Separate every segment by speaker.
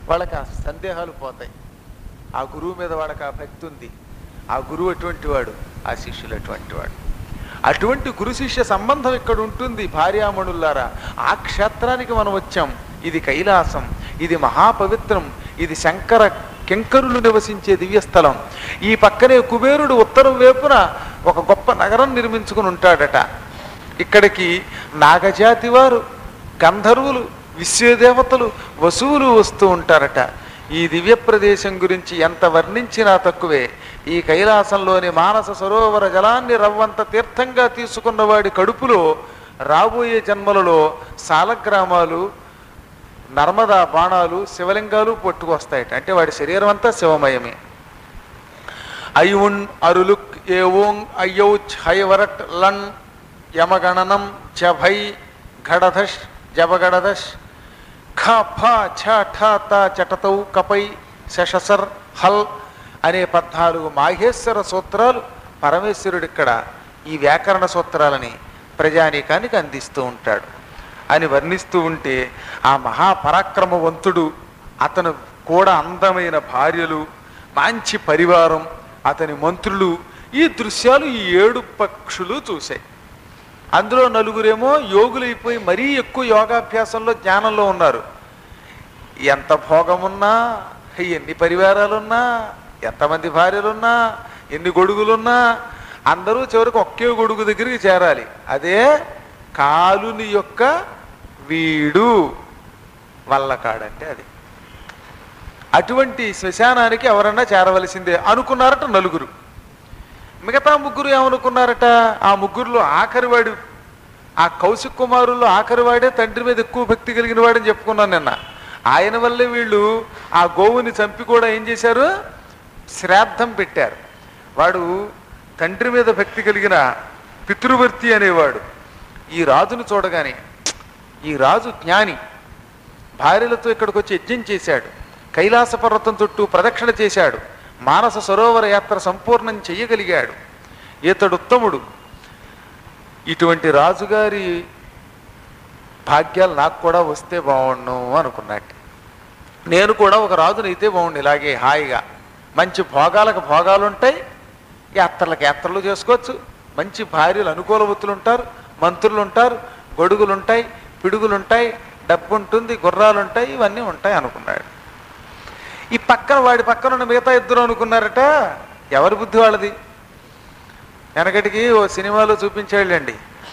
Speaker 1: వాళ్ళకి ఆ సందేహాలు పోతాయి ఆ గురువు మీద వాళ్ళకి ఆ భక్తి ఉంది ఆ గురువు అటువంటి వాడు ఆ శిష్యులు అటువంటి వాడు అటువంటి గురు శిష్య సంబంధం ఇక్కడ ఉంటుంది భార్యామణుల్లారా ఆ క్షేత్రానికి మనం వచ్చాం ఇది కైలాసం ఇది మహాపవిత్రం ఇది శంకర కింకరులు నివసించే దివ్యస్థలం ఈ పక్కనే కుబేరుడు ఉత్తరం వైపున ఒక గొప్ప నగరం నిర్మించుకుని ఉంటాడట ఇక్కడికి నాగజాతి వారు గంధర్వులు విశ్వదేవతలు వసువులు వస్తూ ఉంటారట ఈ దివ్య ప్రదేశం గురించి ఎంత వర్ణించినా తక్కువే ఈ కైలాసంలోని మానస సరోవర జలాన్ని రవ్వంత తీర్థంగా తీసుకున్నవాడి కడుపులో రాబోయే జన్మలలో సాలగ్రామాలు నర్మదా బాణాలు శివలింగాలు పట్టుకొస్తాయట అంటే వాడి శరీరం అంతా శివమయమే అయున్ అరులుక్ ఏవోంగ్ అయ్యౌచ్ హైవరట్ లన్ యమగణనం జభై ఘడధష్ జబగడధష్ ఖ ఫ ఛ ఠ త చటతౌ కపై శశసర్ హల్ అనే పద్నాలుగు మాహేశ్వర సూత్రాలు పరమేశ్వరుడు ఇక్కడ ఈ వ్యాకరణ సూత్రాలని ప్రజానీకానికి అందిస్తూ ఉంటాడు అని వర్ణిస్తూ ఉంటే ఆ మహాపరాక్రమవంతుడు అతను కూడా అందమైన భార్యలు మంచి పరివారం అతని మంత్రులు ఈ దృశ్యాలు ఈ ఏడు పక్షులు చూశాయి అందులో నలుగురేమో యోగులైపోయి మరీ ఎక్కువ యోగాభ్యాసంలో జ్ఞానంలో ఉన్నారు ఎంత భోగమున్నా ఎన్ని పరివారాలున్నా ఎంతమంది భార్యలున్నా ఎన్ని గొడుగులున్నా అందరూ చివరికి ఒకే గొడుగు దగ్గరికి చేరాలి అదే కాలుని యొక్క వీడు వల్లకాడంటే అది అటువంటి శ్మశానానికి ఎవరన్నా చేరవలసిందే అనుకున్నారట నలుగురు మిగతా ముగ్గురు ఏమనుకున్నారట ఆ ముగ్గురులో ఆఖరివాడు ఆ కౌశిక్ కుమారుల్లో ఆఖరివాడే తండ్రి మీద ఎక్కువ భక్తి కలిగిన వాడని చెప్పుకున్నాను నిన్న ఆయన వల్లే వీళ్ళు ఆ గోవుని చంపి కూడా ఏం చేశారు శ్రాద్ధం పెట్టారు వాడు తండ్రి మీద భక్తి కలిగిన పితృవర్తి అనేవాడు ఈ రాజును చూడగానే ఈ రాజు జ్ఞాని భార్యలతో ఇక్కడికి వచ్చి యజ్ఞం చేశాడు కైలాస పర్వతం చుట్టూ ప్రదక్షిణ చేశాడు మానస సరోవర యాత్ర సంపూర్ణం చెయ్యగలిగాడు ఇతడు ఉత్తముడు ఇటువంటి రాజుగారి భాగ్యాలు నాకు కూడా వస్తే బాగుండు అనుకున్నట్టు నేను కూడా ఒక రాజునైతే బాగుండు ఇలాగే హాయిగా మంచి భోగాలకు భోగాలు ఉంటాయి యాత్రలకు యాత్రలు చేసుకోవచ్చు మంచి భార్యలు అనుకూలవతులు ఉంటారు మంత్రులు ఉంటారు గొడుగులు ఉంటాయి పిడుగులు ఉంటాయి డబ్బు ఉంటుంది గుర్రాలు ఉంటాయి ఇవన్నీ ఉంటాయి అనుకున్నాడు ఈ పక్కన వాడి పక్కన ఉన్న మిగతా ఇద్దరు అనుకున్నారట ఎవరి బుద్ధి వాళ్ళది వెనకటికి ఓ సినిమాలో చూపించాడండి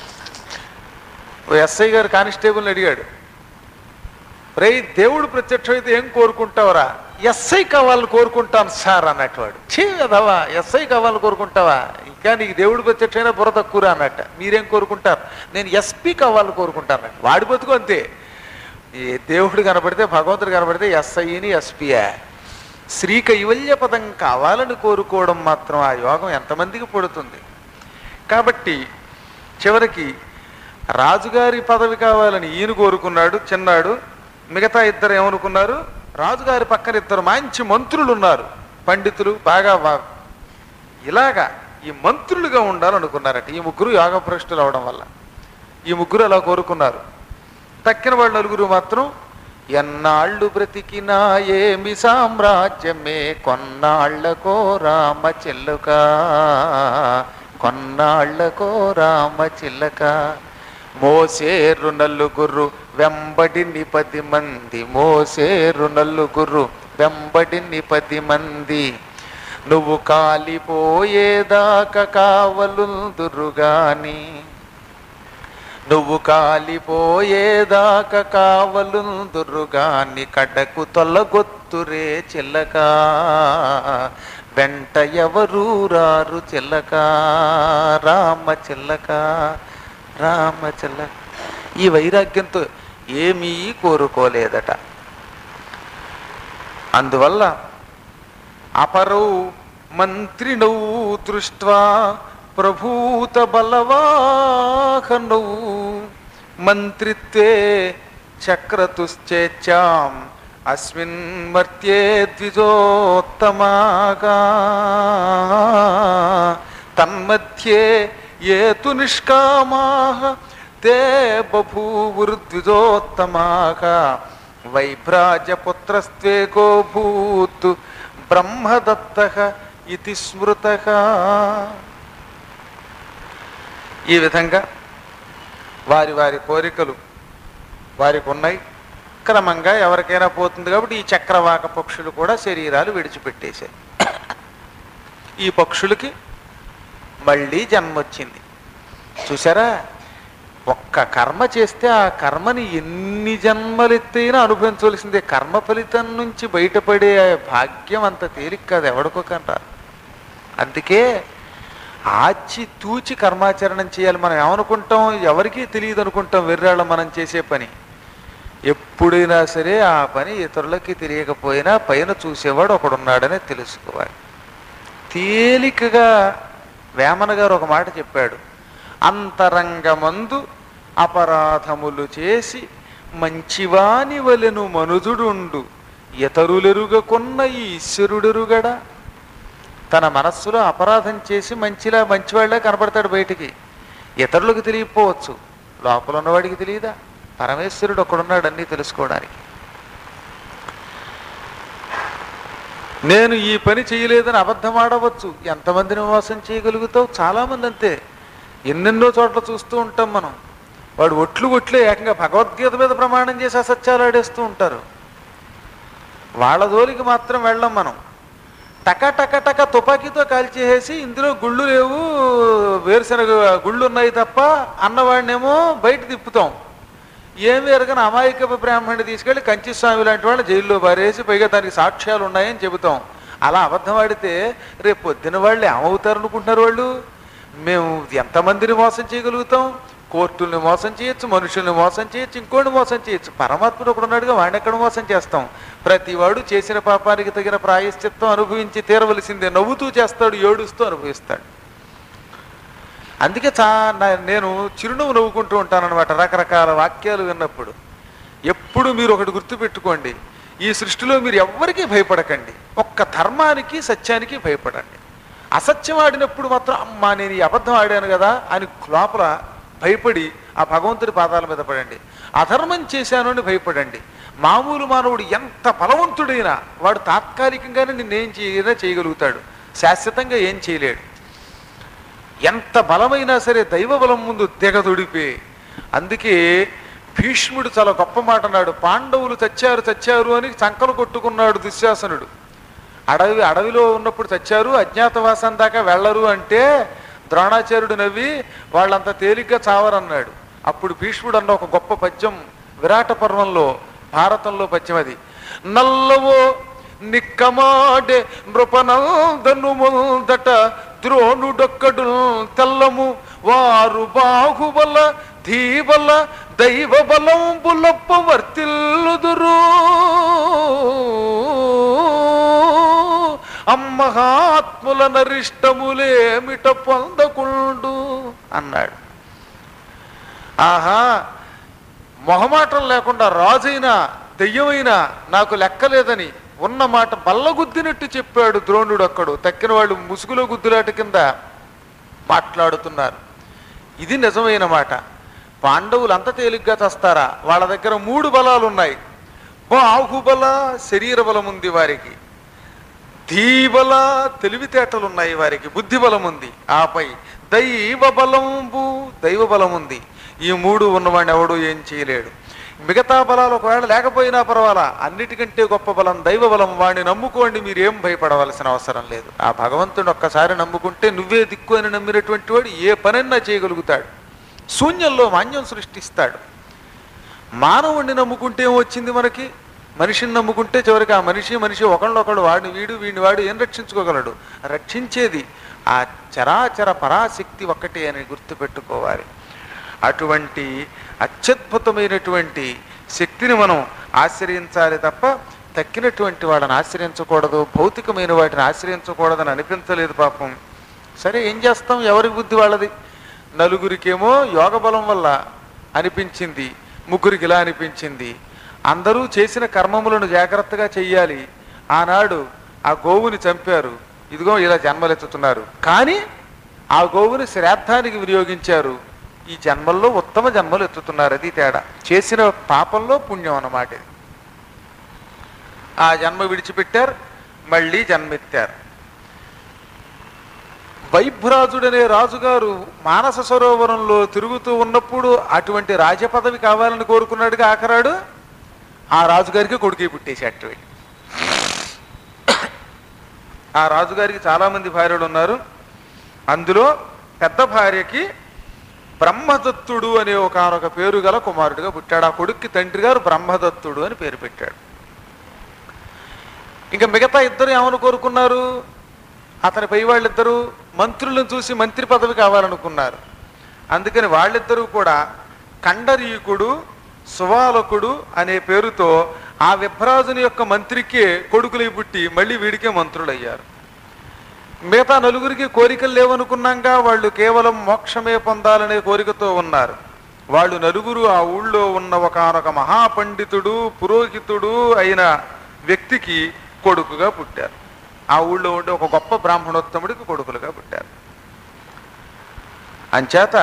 Speaker 1: ఓ ఎస్ఐ గారు కానిస్టేబుల్ని అడిగాడు రే దేవుడు ప్రత్యక్షమైతే ఏం కోరుకుంటావరా ఎస్ఐ కావాలని కోరుకుంటాను సార్ అన్నట్టువాడు చే కదవా ఎస్ఐ కావాలని కోరుకుంటావా ఇంకా నీకు దేవుడు ప్రత్యక్షమైన బుర్ర తక్కువరా అన్నట్ట మీరేం కోరుకుంటారు నేను ఎస్పీ కావాలని కోరుకుంటాను వాడి బతుకు అంతే ఈ దేవుడు కనబడితే భగవంతుడు కనబడితే ఎస్ఐని ఎస్పీయా శ్రీ కైవల్య పదం కావాలని కోరుకోవడం మాత్రం ఆ యోగం ఎంతమందికి పడుతుంది కాబట్టి చివరికి రాజుగారి పదవి కావాలని ఈయన కోరుకున్నాడు చిన్నాడు మిగతా ఇద్దరు ఏమనుకున్నారు రాజుగారి పక్కన ఇద్దరు మంచి మంత్రులు ఉన్నారు పండితులు బాగా వా- ఇలాగా ఈ మంత్రులుగా ఉండాలనుకున్నారట ఈ ముగ్గురు యోగ భ్రష్టులు అవడం వల్ల ఈ ముగ్గురు అలా కోరుకున్నారు తక్కిన వాళ్ళు నలుగురు మాత్రం ఎన్నాళ్ళు బ్రతికినా ఏమి సామ్రాజ్యమే కొన్నాళ్లకో రామ చిల్లుక కొన్నాళ్లకో రామ చిల్లక మోసేరు నలుగురు వెంబడిని పది మంది మోసేరు నలుగురు వెంబడిని పది మంది నువ్వు కాలిపోయేదాకా కావలుందురుగాని నువ్వు కాలిపోయేదాకా కావలుందురుగాని కడకు తొలగొత్తురే చిల్లక వెంట ఎవరు రారు చిల్లక రామ చిల్లక రామ చిల్లక ఈ వైరాగ్యంతో ఏమీ కోరుకోలేదట అందువల్ల అపరౌ మంత్రినౌ దృష్ట్వా ప్రభూత బలవాహనౌ మంత్రిత్వే చక్రతుశ్చేచ్చాం అస్మిన్ మర్త్యే ద్విజోత్తమాగా తన్మధ్యే ఏ తు నిష్కామా తే బభూవుర్ద్విజోత్తమాగా వైభ్రాజపుత్రస్త్వేకో భూత్ బ్రహ్మదత్త ఇది స్మృత ఈ విధంగా వారి వారి కోరికలు వారికి ఉన్నాయి క్రమంగా ఎవరికైనా పోతుంది కాబట్టి ఈ చక్రవాక పక్షులు కూడా శరీరాలు విడిచిపెట్టేశాయి ఈ పక్షులకి మళ్ళీ జన్మ వచ్చింది చూసారా ఒక్క కర్మ చేస్తే ఆ కర్మని ఎన్ని జన్మలెత్తైనా అనుభవించవలసిందే కర్మ ఫలితం నుంచి బయటపడే భాగ్యం అంత తేలిక కాదు ఎవడికో కంటారు అందుకే ఆచి తూచి కర్మాచరణం చేయాలి మనం ఏమనుకుంటాం ఎవరికీ తెలియదు అనుకుంటాం వెర్రాళ్ళం మనం చేసే పని ఎప్పుడైనా సరే ఆ పని ఇతరులకి తెలియకపోయినా పైన చూసేవాడు ఒకడున్నాడని తెలుసుకోవాలి తేలికగా వేమన గారు ఒక మాట చెప్పాడు అంతరంగమందు అపరాధములు చేసి మంచివాని వలెను మనుజుడుండు ఇతరులెరుగకున్న ఈ ఈశ్వరుడెరుగడా తన మనస్సులో అపరాధం చేసి మంచిలా మంచివాళ్ళే కనపడతాడు బయటికి ఇతరులకు తెలియకపోవచ్చు లోపల ఉన్నవాడికి తెలియదా పరమేశ్వరుడు ఒకడున్నాడు అన్నీ తెలుసుకోవడానికి నేను ఈ పని చేయలేదని అబద్ధం ఆడవచ్చు ఎంతమందిని మోసం చేయగలుగుతావు చాలామంది అంతే ఎన్నెన్నో చోట్ల చూస్తూ ఉంటాం మనం వాడు ఒట్లు ఒట్లే ఏకంగా భగవద్గీత మీద ప్రమాణం చేసి అసత్యాలు ఆడేస్తూ ఉంటారు వాళ్ళ జోలికి మాత్రం వెళ్ళం మనం టక టక టక తుపాకీతో కాల్చేసేసి ఇందులో గుళ్ళు లేవు వేరుశనగ గుళ్ళు ఉన్నాయి తప్ప అన్నవాడినేమో బయట తిప్పుతాం ఏం వేరుగా అమాయక బ్రాహ్మణుడి తీసుకెళ్లి కంచి స్వామి లాంటి వాళ్ళు జైల్లో పారేసి పైగా దానికి సాక్ష్యాలు ఉన్నాయని చెబుతాం అలా అబద్ధం ఆడితే రేపు పొద్దున వాళ్ళు ఏమవుతారు అనుకుంటున్నారు వాళ్ళు మేము ఎంతమందిని మోసం చేయగలుగుతాం కోర్టుల్ని మోసం చేయొచ్చు మనుషుల్ని మోసం చేయొచ్చు ఇంకోటి మోసం చేయొచ్చు పరమాత్ముడు ఒకడు ఉన్నాడుగా వాడిని ఎక్కడ మోసం చేస్తాం ప్రతివాడు చేసిన పాపానికి తగిన ప్రాయశ్చిత్తం అనుభవించి తీరవలసిందే నవ్వుతూ చేస్తాడు ఏడుస్తూ అనుభవిస్తాడు అందుకే చా నా- నేను చిరునవ్వు నవ్వుకుంటూ ఉంటానన్నమాట రకరకాల వాక్యాలు విన్నప్పుడు ఎప్పుడు మీరు ఒకటి గుర్తుపెట్టుకోండి ఈ సృష్టిలో మీరు ఎవ్వరికీ భయపడకండి ఒక్క ధర్మానికి సత్యానికి భయపడండి అసత్యం ఆడినప్పుడు మాత్రం అమ్మా నేను ఈ అబద్ధం ఆడాను కదా అని లోపల భయపడి ఆ భగవంతుడి పాదాల మీద పడండి అధర్మం చేశాను అని భయపడండి మామూలు మానవుడు ఎంత బలవంతుడైనా వాడు తాత్కాలికంగానే నిన్నేం చేయనా చేయగలుగుతాడు శాశ్వతంగా ఏం చేయలేడు ఎంత బలమైనా సరే దైవ బలం ముందు తెగదొడిపే అందుకే భీష్ముడు చాలా గొప్ప మాట అన్నాడు పాండవులు చచ్చారు చచ్చారు అని చంకలు కొట్టుకున్నాడు దుశ్శాసనుడు అడవి అడవిలో ఉన్నప్పుడు చచ్చారు అజ్ఞాతవాసం దాకా వెళ్ళరు అంటే ద్రోణాచార్యుడు నవ్వి వాళ్ళంత తేలిగ్గా చావరన్నాడు అప్పుడు భీష్ముడు అన్న ఒక గొప్ప పద్యం విరాట పర్వంలో భారతంలో పద్యం అది నల్లవో నిక్కమాడే నృపనందను ముందట ద్రోణుడొక్కడు తెల్లము వారు బాహుబల ధీబల దైవ బలం బులప్ప వర్తిల్లుదురు అమ్మహాత్ముల నరిష్టములేమిట పొందకుండు అన్నాడు ఆహా మొహమాటం లేకుండా రాజైనా దెయ్యమైనా నాకు లెక్కలేదని ఉన్న మాట బల్లగుద్దినట్టు చెప్పాడు ద్రోణుడు అక్కడు తక్కిన వాళ్ళు ముసుగులో గుద్దులాట కింద మాట్లాడుతున్నారు ఇది నిజమైన మాట పాండవులు అంత తేలిగ్గా చస్తారా వాళ్ళ దగ్గర మూడు బలాలు ఉన్నాయి బాహుబల శరీర బలం ఉంది వారికి ధీబల తెలివితేటలు ఉన్నాయి వారికి బుద్ధి బలం ఉంది ఆపై దైవ బలంబు దైవ బలం ఉంది ఈ మూడు ఉన్నవాడిని ఎవడు ఏం చేయలేడు మిగతా బలాలు ఒకవేళ లేకపోయినా పర్వాలా అన్నిటికంటే గొప్ప బలం దైవ బలం వాడిని నమ్ముకోండి మీరు ఏం భయపడవలసిన అవసరం లేదు ఆ భగవంతుడు ఒక్కసారి నమ్ముకుంటే నువ్వే దిక్కు అని నమ్మినటువంటి వాడు ఏ పనైనా చేయగలుగుతాడు శూన్యంలో మాన్యం సృష్టిస్తాడు మానవుణ్ణి నమ్ముకుంటే ఏం వచ్చింది మనకి మనిషిని నమ్ముకుంటే చివరికి ఆ మనిషి మనిషి ఒకళ్ళొకడు వాడిని వీడు వీడిని వాడు ఏం రక్షించుకోగలడు రక్షించేది ఆ చరాచర పరాశక్తి ఒక్కటే అని గుర్తుపెట్టుకోవాలి అటువంటి అత్యద్భుతమైనటువంటి శక్తిని మనం ఆశ్రయించాలి తప్ప తక్కినటువంటి వాళ్ళని ఆశ్రయించకూడదు భౌతికమైన వాటిని ఆశ్రయించకూడదని అనిపించలేదు పాపం సరే ఏం చేస్తాం ఎవరి బుద్ధి వాళ్ళది నలుగురికేమో యోగ బలం వల్ల అనిపించింది ముగ్గురికి ఇలా అనిపించింది అందరూ చేసిన కర్మములను జాగ్రత్తగా చెయ్యాలి ఆనాడు ఆ గోవుని చంపారు ఇదిగో ఇలా జన్మలెత్తుతున్నారు కానీ ఆ గోవుని శ్రాద్ధానికి వినియోగించారు ఈ జన్మల్లో ఉత్తమ జన్మలు ఎత్తుతున్నారు అది తేడా చేసిన పాపంలో పుణ్యం అన్నమాట ఇది ఆ జన్మ విడిచిపెట్టారు మళ్ళీ జన్మెత్తారు వైభ్రాజుడనే రాజుగారు మానస సరోవరంలో తిరుగుతూ ఉన్నప్పుడు అటువంటి రాజపదవి కావాలని కోరుకున్నాడుగా ఆఖరాడు ఆ రాజుగారికి కొడుకు పుట్టేసేట వీడు. ఆ రాజుగారికి చాలామంది భార్యలు ఉన్నారు అందులో పెద్ద భార్యకి బ్రహ్మదత్తుడు అనే ఒకనొక పేరు గల కుమారుడిగా పుట్టాడు ఆ కొడుక్కి తండ్రి గారు బ్రహ్మదత్తుడు అని పేరు పెట్టాడు ఇంకా మిగతా ఇద్దరు ఏమని కోరుకున్నారు అతని పై వాళ్ళిద్దరూ మంత్రులను చూసి మంత్రి పదవి కావాలనుకున్నారు అందుకని వాళ్ళిద్దరూ కూడా కండరీకుడు సువాలకుడు అనే పేరుతో ఆ విభ్రాజుని యొక్క మంత్రికే కొడుకులై పుట్టి మళ్ళీ వీడికే మంత్రులయ్యారు మిగతా నలుగురికి కోరికలు లేవనుకున్నాగా వాళ్ళు కేవలం మోక్షమే పొందాలనే కోరికతో ఉన్నారు వాళ్ళు నలుగురు ఆ ఊళ్ళో ఉన్న ఒకనొక మహాపండితుడు పురోహితుడు అయిన వ్యక్తికి కొడుకుగా పుట్టారు ఆ ఊళ్ళో ఉండే ఒక గొప్ప బ్రాహ్మణోత్తముడికి కొడుకులుగా పుట్టారు అంచేత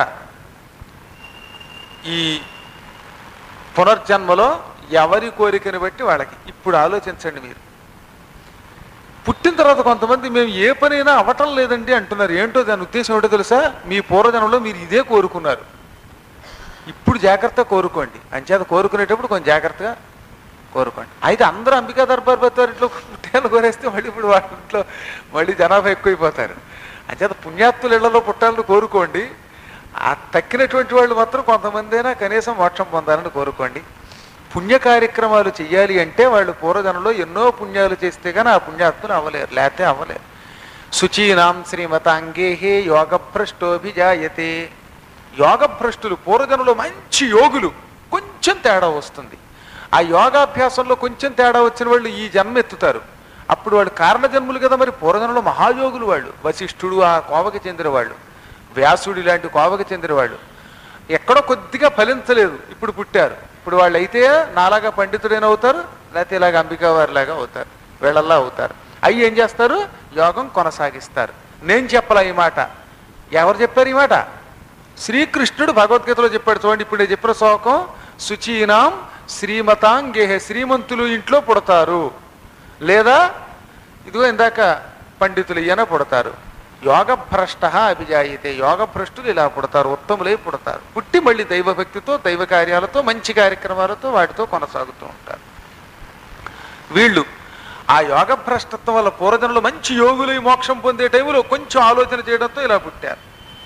Speaker 1: ఈ పునర్జన్మలో ఎవరి కోరికని బట్టి వాళ్ళకి ఇప్పుడు ఆలోచించండి మీరు పుట్టిన తర్వాత కొంతమంది మేము ఏ పనైనా అవ్వటం లేదండి అంటున్నారు ఏంటో దాని ఉద్దేశం ఏంటో తెలుసా మీ పూర్వజనంలో మీరు ఇదే కోరుకున్నారు ఇప్పుడు జాగ్రత్త కోరుకోండి అంచేత కోరుకునేటప్పుడు కొంచెం జాగ్రత్తగా కోరుకోండి అయితే అందరూ అంబికా దర్బార్ బత్తారింట్లో పుట్టాలు కోరేస్తే మళ్ళీ ఇప్పుడు వాళ్ళ ఇంట్లో మళ్ళీ జనాభా ఎక్కువైపోతారు అంచేత పుణ్యాత్తుల ఇళ్లలో పుట్టాలని కోరుకోండి ఆ తక్కినటువంటి వాళ్ళు మాత్రం కొంతమంది అయినా కనీసం మోక్షం పొందాలని కోరుకోండి పుణ్య కార్యక్రమాలు చెయ్యాలి అంటే వాళ్ళు పూర్వజనంలో ఎన్నో పుణ్యాలు చేస్తే కానీ ఆ పుణ్యాత్ములు అవ్వలేరు లేకపోతే అవ్వలేరు శుచీనాం శ్రీమతాంగేహే యోగభ్రష్టోభిజాయతే యోగభ్రష్టులు పూర్వజనంలో మంచి యోగులు కొంచెం తేడా వస్తుంది ఆ యోగాభ్యాసంలో కొంచెం తేడా వచ్చిన వాళ్ళు ఈ జన్మ ఎత్తుతారు అప్పుడు వాళ్ళు కారణ జన్ములు కదా మరి పూర్వజనంలో మహాయోగులు వాళ్ళు వశిష్ఠుడు ఆ కోవకి చెందిన వాళ్ళు వ్యాసుడు ఇలాంటి కోవకి చెందిన వాళ్ళు ఎక్కడో కొద్దిగా ఫలించలేదు ఇప్పుడు పుట్టారు ఇప్పుడు వాళ్ళు అయితే నాలాగా పండితుడైన అవుతారు లేకపోతే ఇలాగ అంబికా వారిలాగా అవుతారు వీళ్ళల్లా అవుతారు అవి ఏం చేస్తారు యోగం కొనసాగిస్తారు నేను చెప్పలా ఈ మాట ఎవరు చెప్పారు ఈ మాట శ్రీకృష్ణుడు భగవద్గీతలో చెప్పాడు చూడండి ఇప్పుడు నేను చెప్పిన శ్లోకం శుచీనాం శ్రీమతాంగేహ శ్రీమంతులు ఇంట్లో పుడతారు లేదా ఇదిగో ఇందాక పండితులు ఈయన పుడతారు యోగభ్రష్ట అభిజాయితే యోగభ్రష్టులు ఇలా పుడతారు ఉత్తములై పుడతారు పుట్టి మళ్ళీ దైవభక్తితో దైవ కార్యాలతో మంచి కార్యక్రమాలతో వాటితో కొనసాగుతూ ఉంటారు వీళ్ళు ఆ యోగభ్రష్టత్వం వల్ల పూర్వజనంలో మంచి యోగులై మోక్షం పొందే టైంలో కొంచెం ఆలోచన చేయడంతో ఇలా పుట్టారు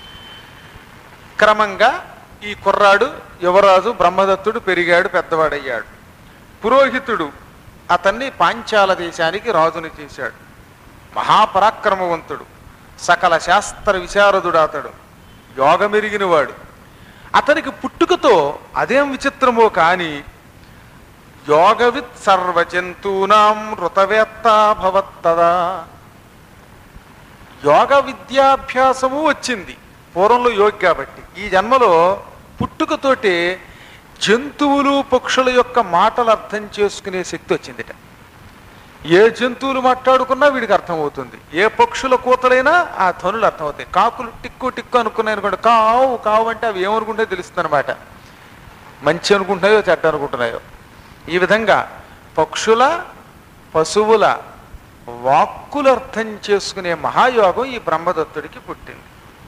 Speaker 1: క్రమంగా ఈ కుర్రాడు యువరాజు బ్రహ్మదత్తుడు పెరిగాడు పెద్దవాడయ్యాడు పురోహితుడు అతన్ని పాంచాల దేశానికి రాజుని చేశాడు మహాపరాక్రమవంతుడు సకల శాస్త్ర విశారదుడు అతడు యోగమెరిగినవాడు అతనికి పుట్టుకతో అదేం విచిత్రమో కాని యోగవిత్ సర్వజంతూనాం ఋతవేత్త భవత్తదా యోగ విద్యాభ్యాసము వచ్చింది పూర్వంలో యోగి కాబట్టి ఈ జన్మలో పుట్టుకతోటే జంతువులు పక్షుల యొక్క మాటలు అర్థం చేసుకునే శక్తి వచ్చిందిట ఏ జంతువులు మాట్లాడుకున్నా వీడికి అర్థమవుతుంది ఏ పక్షుల కూతలైనా ఆ ధ్వనులు అర్థమవుతాయి కాకులు టిక్కు టిక్కు అనుకున్నాయి అనుకోండి కావు కావు అంటే అవి ఏమనుకుంటాయో తెలుస్తుంది అనమాట మంచి అనుకుంటున్నాయో చెడ్డ అనుకుంటున్నాయో ఈ విధంగా పక్షుల పశువుల వాక్కులు అర్థం చేసుకునే మహాయోగం ఈ బ్రహ్మదత్తుడికి పుట్టింది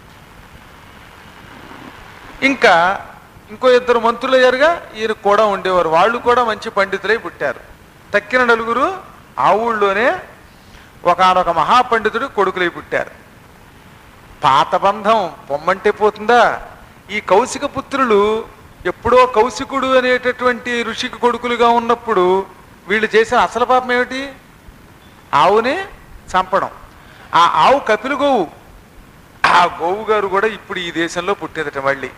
Speaker 1: ఇంకా ఇంకో ఇద్దరు మంత్రులు అయ్యారుగా ఈయన కూడా ఉండేవారు వాళ్ళు కూడా మంచి పండితులై పుట్టారు తక్కిన నలుగురు ఆ ఊళ్ళోనే ఒకనొక మహాపండితుడు కొడుకులై పుట్టారు పాత బంధం పొమ్మంటే పోతుందా ఈ కౌశిక పుత్రులు ఎప్పుడో కౌశికుడు అనేటటువంటి ఋషికి కొడుకులుగా ఉన్నప్పుడు వీళ్ళు చేసిన అసలు పాపం ఏమిటి ఆవుని చంపడం ఆ ఆవు కపిల గోవు ఆ గోవు గారు కూడా ఇప్పుడు ఈ దేశంలో పుట్టేదట మళ్ళీ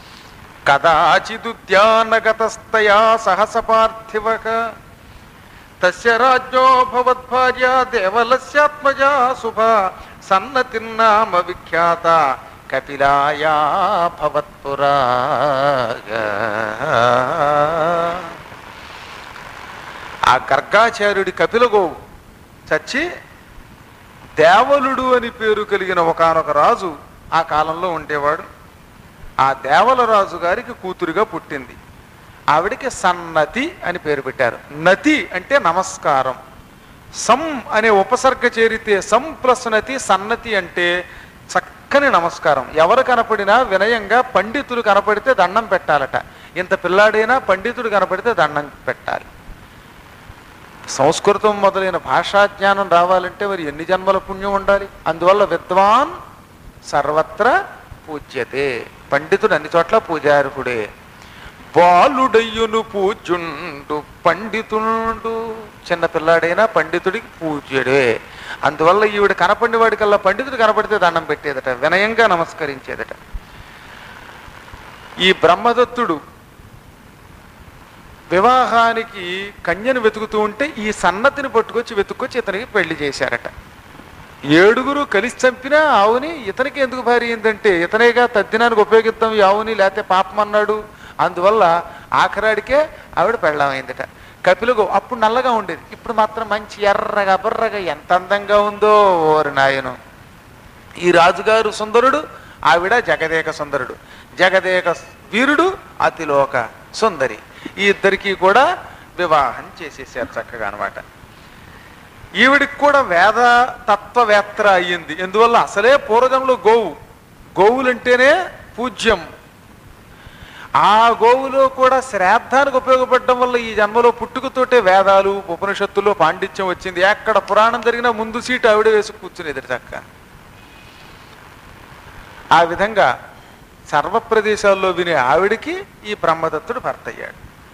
Speaker 1: కదాచిదుద్యానగతస్తయా సహస పార్థివక తస్య రాజ్యో భవద్భార్య దేవలస్యాత్మజా శుభ సన్నతిర్నామ విఖ్యాత కపిలాయా భవత్పురా ఆ గర్గాచార్యుడి కపిల గోవు చచ్చి దేవలుడు అని పేరు కలిగిన ఒకనొక రాజు ఆ కాలంలో ఉండేవాడు ఆ దేవల రాజు గారికి కూతురుగా పుట్టింది ఆవిడికి సన్నతి అని పేరు పెట్టారు నతి అంటే నమస్కారం సం అనే ఉపసర్గ చేరితే సం ప్లస్ నతి సన్నతి అంటే చక్కని నమస్కారం ఎవరు కనపడినా వినయంగా పండితులు కనపడితే దండం పెట్టాలట ఇంత పిల్లాడైనా పండితుడు కనపడితే దండం పెట్టాలి సంస్కృతం మొదలైన భాషా జ్ఞానం రావాలంటే మరి ఎన్ని జన్మల పుణ్యం ఉండాలి అందువల్ల విద్వాన్ సర్వత్ర పూజ్యతే పండితుడు అన్ని చోట్ల పూజారుకుడే బాలుడయ్యును పూజ్యుండు పండితుడు చిన్న పిల్లాడైనా పండితుడికి పూజ్యుడే అందువల్ల ఈవిడ కనపడిన వాడికల్లా పండితుడు కనపడితే దండం పెట్టేదట వినయంగా నమస్కరించేదట ఈ బ్రహ్మదత్తుడు వివాహానికి కన్యను వెతుకుతూ ఉంటే ఈ సన్నతిని పట్టుకొచ్చి వెతుక్కొచ్చి ఇతనికి పెళ్లి చేశారట ఏడుగురు కలిసి చంపినా ఆవుని ఇతనికి ఎందుకు భార్య అయిందంటే ఇతనేగా తద్దినానికి ఉపయోగిద్దాం ఈ ఆవుని లేకపోతే పాపం అన్నాడు అందువల్ల ఆఖరాడికే ఆవిడ పెళ్ళమైందట కపిలగో అప్పుడు నల్లగా ఉండేది ఇప్పుడు మాత్రం మంచి ఎర్రగా బుర్రగా ఎంత అందంగా ఉందో ఓరి నాయను ఈ రాజుగారు సుందరుడు ఆవిడ జగదేక సుందరుడు జగదేక వీరుడు అతిలోక సుందరి ఈ ఇద్దరికి కూడా వివాహం చేసేసారు చక్కగా అనమాట ఈవిడికి కూడా వేద తత్వవేత్త అయ్యింది ఎందువల్ల అసలే పూర్వజంలో గోవు గోవులంటేనే పూజ్యం ఆ గోవులో కూడా శ్రాద్ధానికి ఉపయోగపడడం వల్ల ఈ జన్మలో పుట్టుకతోటే వేదాలు ఉపనిషత్తుల్లో పాండిత్యం వచ్చింది ఎక్కడ పురాణం జరిగినా ముందు సీటు ఆవిడ వేసి కూర్చునేది చక్క ఆ విధంగా సర్వ ప్రదేశాల్లో వినే ఆవిడికి ఈ బ్రహ్మదత్తుడు భర్త అయ్యాడు